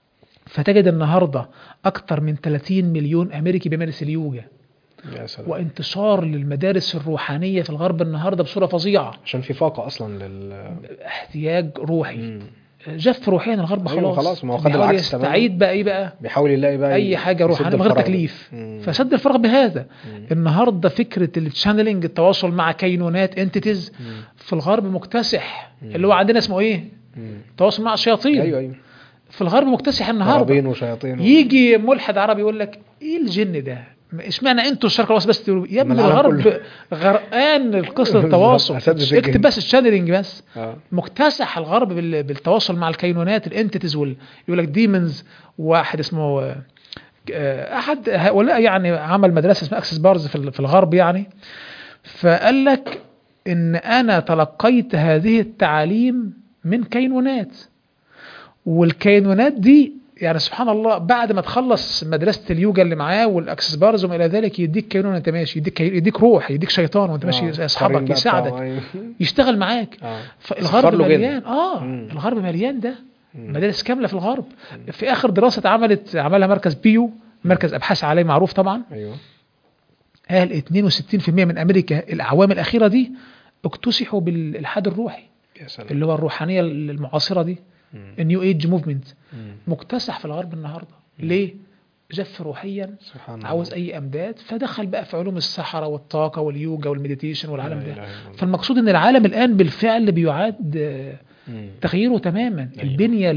فتجد النهارده اكثر من 30 مليون امريكي بيمارس اليوجا يا سلام وانتشار للمدارس الروحانيه في الغرب النهارده بصوره فظيعه عشان في فاقه اصلا لل احتياج روحي مم. جف روحيا الغرب أيوة خلاص خلاص، ما هو خد بيحاول العكس تماماً. يستعيد بقى ايه بقى بيحاول يلاقي بقى اي حاجه يسد روحانيه من غير الفراغ ده. تكليف مم. فسد الفراغ بهذا مم. النهارده فكره التشانلنج التواصل مع كينونات انتيتيز مم. في الغرب مكتسح مم. اللي هو عندنا اسمه ايه مم. التواصل مع الشياطين ايوه ايوه في الغرب مكتسح النهارده عربين وشياطين و- يجي ملحد عربي يقول لك ايه الجن ده اشمعنى انتوا الشرق الاوسط بس تقولوا يا ابني العالم الغرب كله. غرقان قصه التواصل أساتذة الجن. اكتب بس الشانلنج بس اه مكتسح الغرب بال- بالتواصل مع الكينونات الانتيتيز وال... يقول لك ديمونز واحد اسمه آه، آه، احد هؤلاء يعني عمل مدرسه اسمها اكسس بارز في ال- في الغرب يعني فقال لك ان انا تلقيت هذه التعاليم من كينونات والكينونات دي يعني سبحان الله بعد ما تخلص مدرسه اليوجا اللي معاه والاكسس بارز وما الى ذلك يديك كينون وانت ماشي يديك يديك روح يديك شيطان وانت ماشي زي اصحابك يساعدك يشتغل معاك اه فالغرب سخر له جدا. مليان اه مم. الغرب مليان ده مم. مدارس كامله في الغرب في اخر دراسه اتعملت عملها مركز بيو مركز ابحاث عالمي معروف طبعا ايوه قال 62% من امريكا الاعوام الاخيره دي اكتسحوا بالالحاد الروحي يا سلام اللي هو الروحانيه المعاصره دي مم. النيو ايج موفمنت مم. مكتسح في الغرب النهارده ليه جف روحيا سبحان الله عاوز اي امداد فدخل بقى في علوم الصحراء والطاقه واليوجا والمديتيشن والعالم لا ده إله إلا الله. فالمقصود ان العالم الان بالفعل بيعاد آه، مم. تغييره تماما أيوة. البنية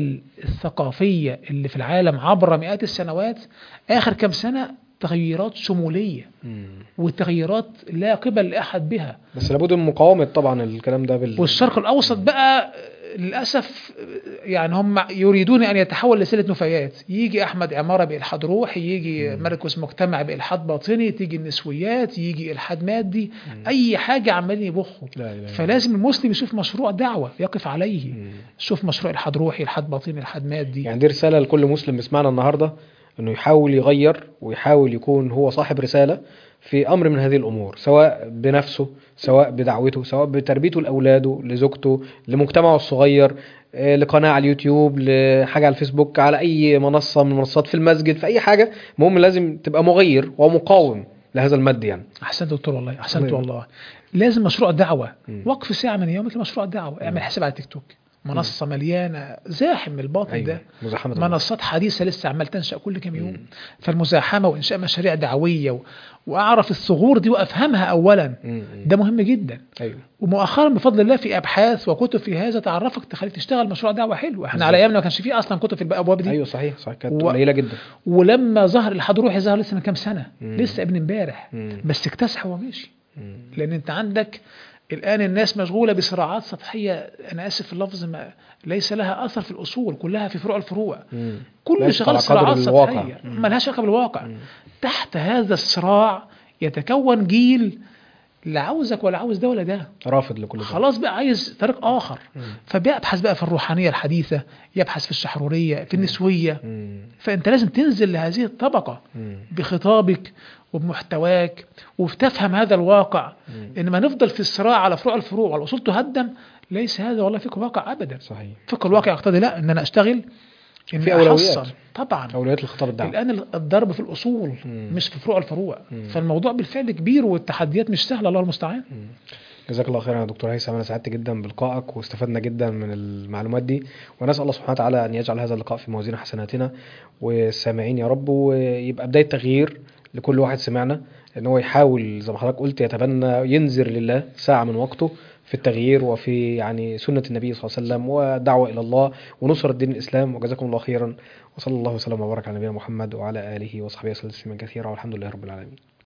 الثقافية اللي في العالم عبر مئات السنوات آخر كم سنة تغيرات شمولية مم. وتغييرات لا قبل لأحد بها بس لابد من مقاومه طبعا الكلام ده بال والشرق الأوسط بقى للأسف يعني هم يريدون أن يتحول لسلة نفايات يجي أحمد عمارة بإلحاد روحي يجي مركز مجتمع بإلحاد باطني تيجي النسويات يجي إلحاد مادي أي حاجة عمالين يبخوا لا إله إلا الله. فلازم المسلم يشوف مشروع دعوة يقف عليه مم. شوف مشروع الحاد روحي الحاد باطني الحاد مادي يعني دي رسالة لكل مسلم يسمعنا النهاردة انه يحاول يغير ويحاول يكون هو صاحب رسالة في امر من هذه الامور سواء بنفسه سواء بدعوته سواء بتربيته لاولاده لزوجته لمجتمعه الصغير آه، لقناة على اليوتيوب لحاجة على الفيسبوك على اي منصة من المنصات في المسجد في اي حاجة المهم لازم تبقى مغير ومقاوم لهذا المد يعني احسنت دكتور والله احسنت الله والله لازم مشروع دعوه مم. وقف ساعه من يومك لمشروع دعوه اعمل حساب على تيك توك منصه مليانه زاحم من الباطل ايوه ده مزاحمة الله. منصات حديثه لسه عمال تنشا كل كام يوم مم. فالمزاحمه وانشاء مشاريع دعويه و... واعرف الثغور دي وافهمها اولا مم. ده مهم جدا ايوه ومؤخرا بفضل الله في ابحاث وكتب في هذا تعرفك تخليك تشتغل مشروع دعوه حلو احنا بالظبط. على ايامنا ما كانش فيه اصلا كتب في الابواب دي ايوه صحيح صحيح كانت و- قليلة جدا ولما ظهر الحاد روحي ظهر لسه من كام سنه مم. لسه ابن امبارح مم. بس اكتسح ومشي مم. لان انت عندك الان الناس مشغوله بصراعات سطحيه انا اسف في اللفظ ما ليس لها اثر في الاصول كلها في فروع الفروع مم. كل ليست شغال على قدر صراعات الواقع. سطحيه مم. ما لهاش علاقه بالواقع مم. تحت هذا الصراع يتكون جيل لا عاوزك ولا عاوز ده ولا ده رافض لكل ده خلاص بقى عايز طريق اخر مم. فبيبحث بقى في الروحانيه الحديثه يبحث في الشحروريه في النسويه مم. فانت لازم تنزل لهذه الطبقه مم. بخطابك وبمحتواك وبتفهم هذا الواقع مم. انما نفضل في الصراع على فروع الفروع والاصول تهدم ليس هذا والله فقه الواقع ابدا صحيح فقه الواقع يقتضي لا ان انا اشتغل ان في أولويات. أحصل. طبعا اولويات الخطاب الدعوي الان الضرب في الاصول مم. مش في فروع الفروع مم. فالموضوع بالفعل كبير والتحديات مش سهله الله المستعان مم. جزاك الله خيرا يا دكتور هيثم انا سعدت جدا بلقائك واستفدنا جدا من المعلومات دي ونسال الله سبحانه وتعالى ان يجعل هذا اللقاء في موازين حسناتنا والسامعين يا رب ويبقى بدايه تغيير لكل واحد سمعنا ان هو يحاول زي ما حضرتك قلت يتبنى ينذر لله ساعه من وقته في التغيير وفي يعني سنه النبي صلى الله عليه وسلم ودعوه الى الله ونصره دين الاسلام وجزاكم الله خيرا وصلى الله وسلم وبارك على نبينا محمد وعلى اله وصحبه وسلم تسليما كثيرا والحمد لله رب العالمين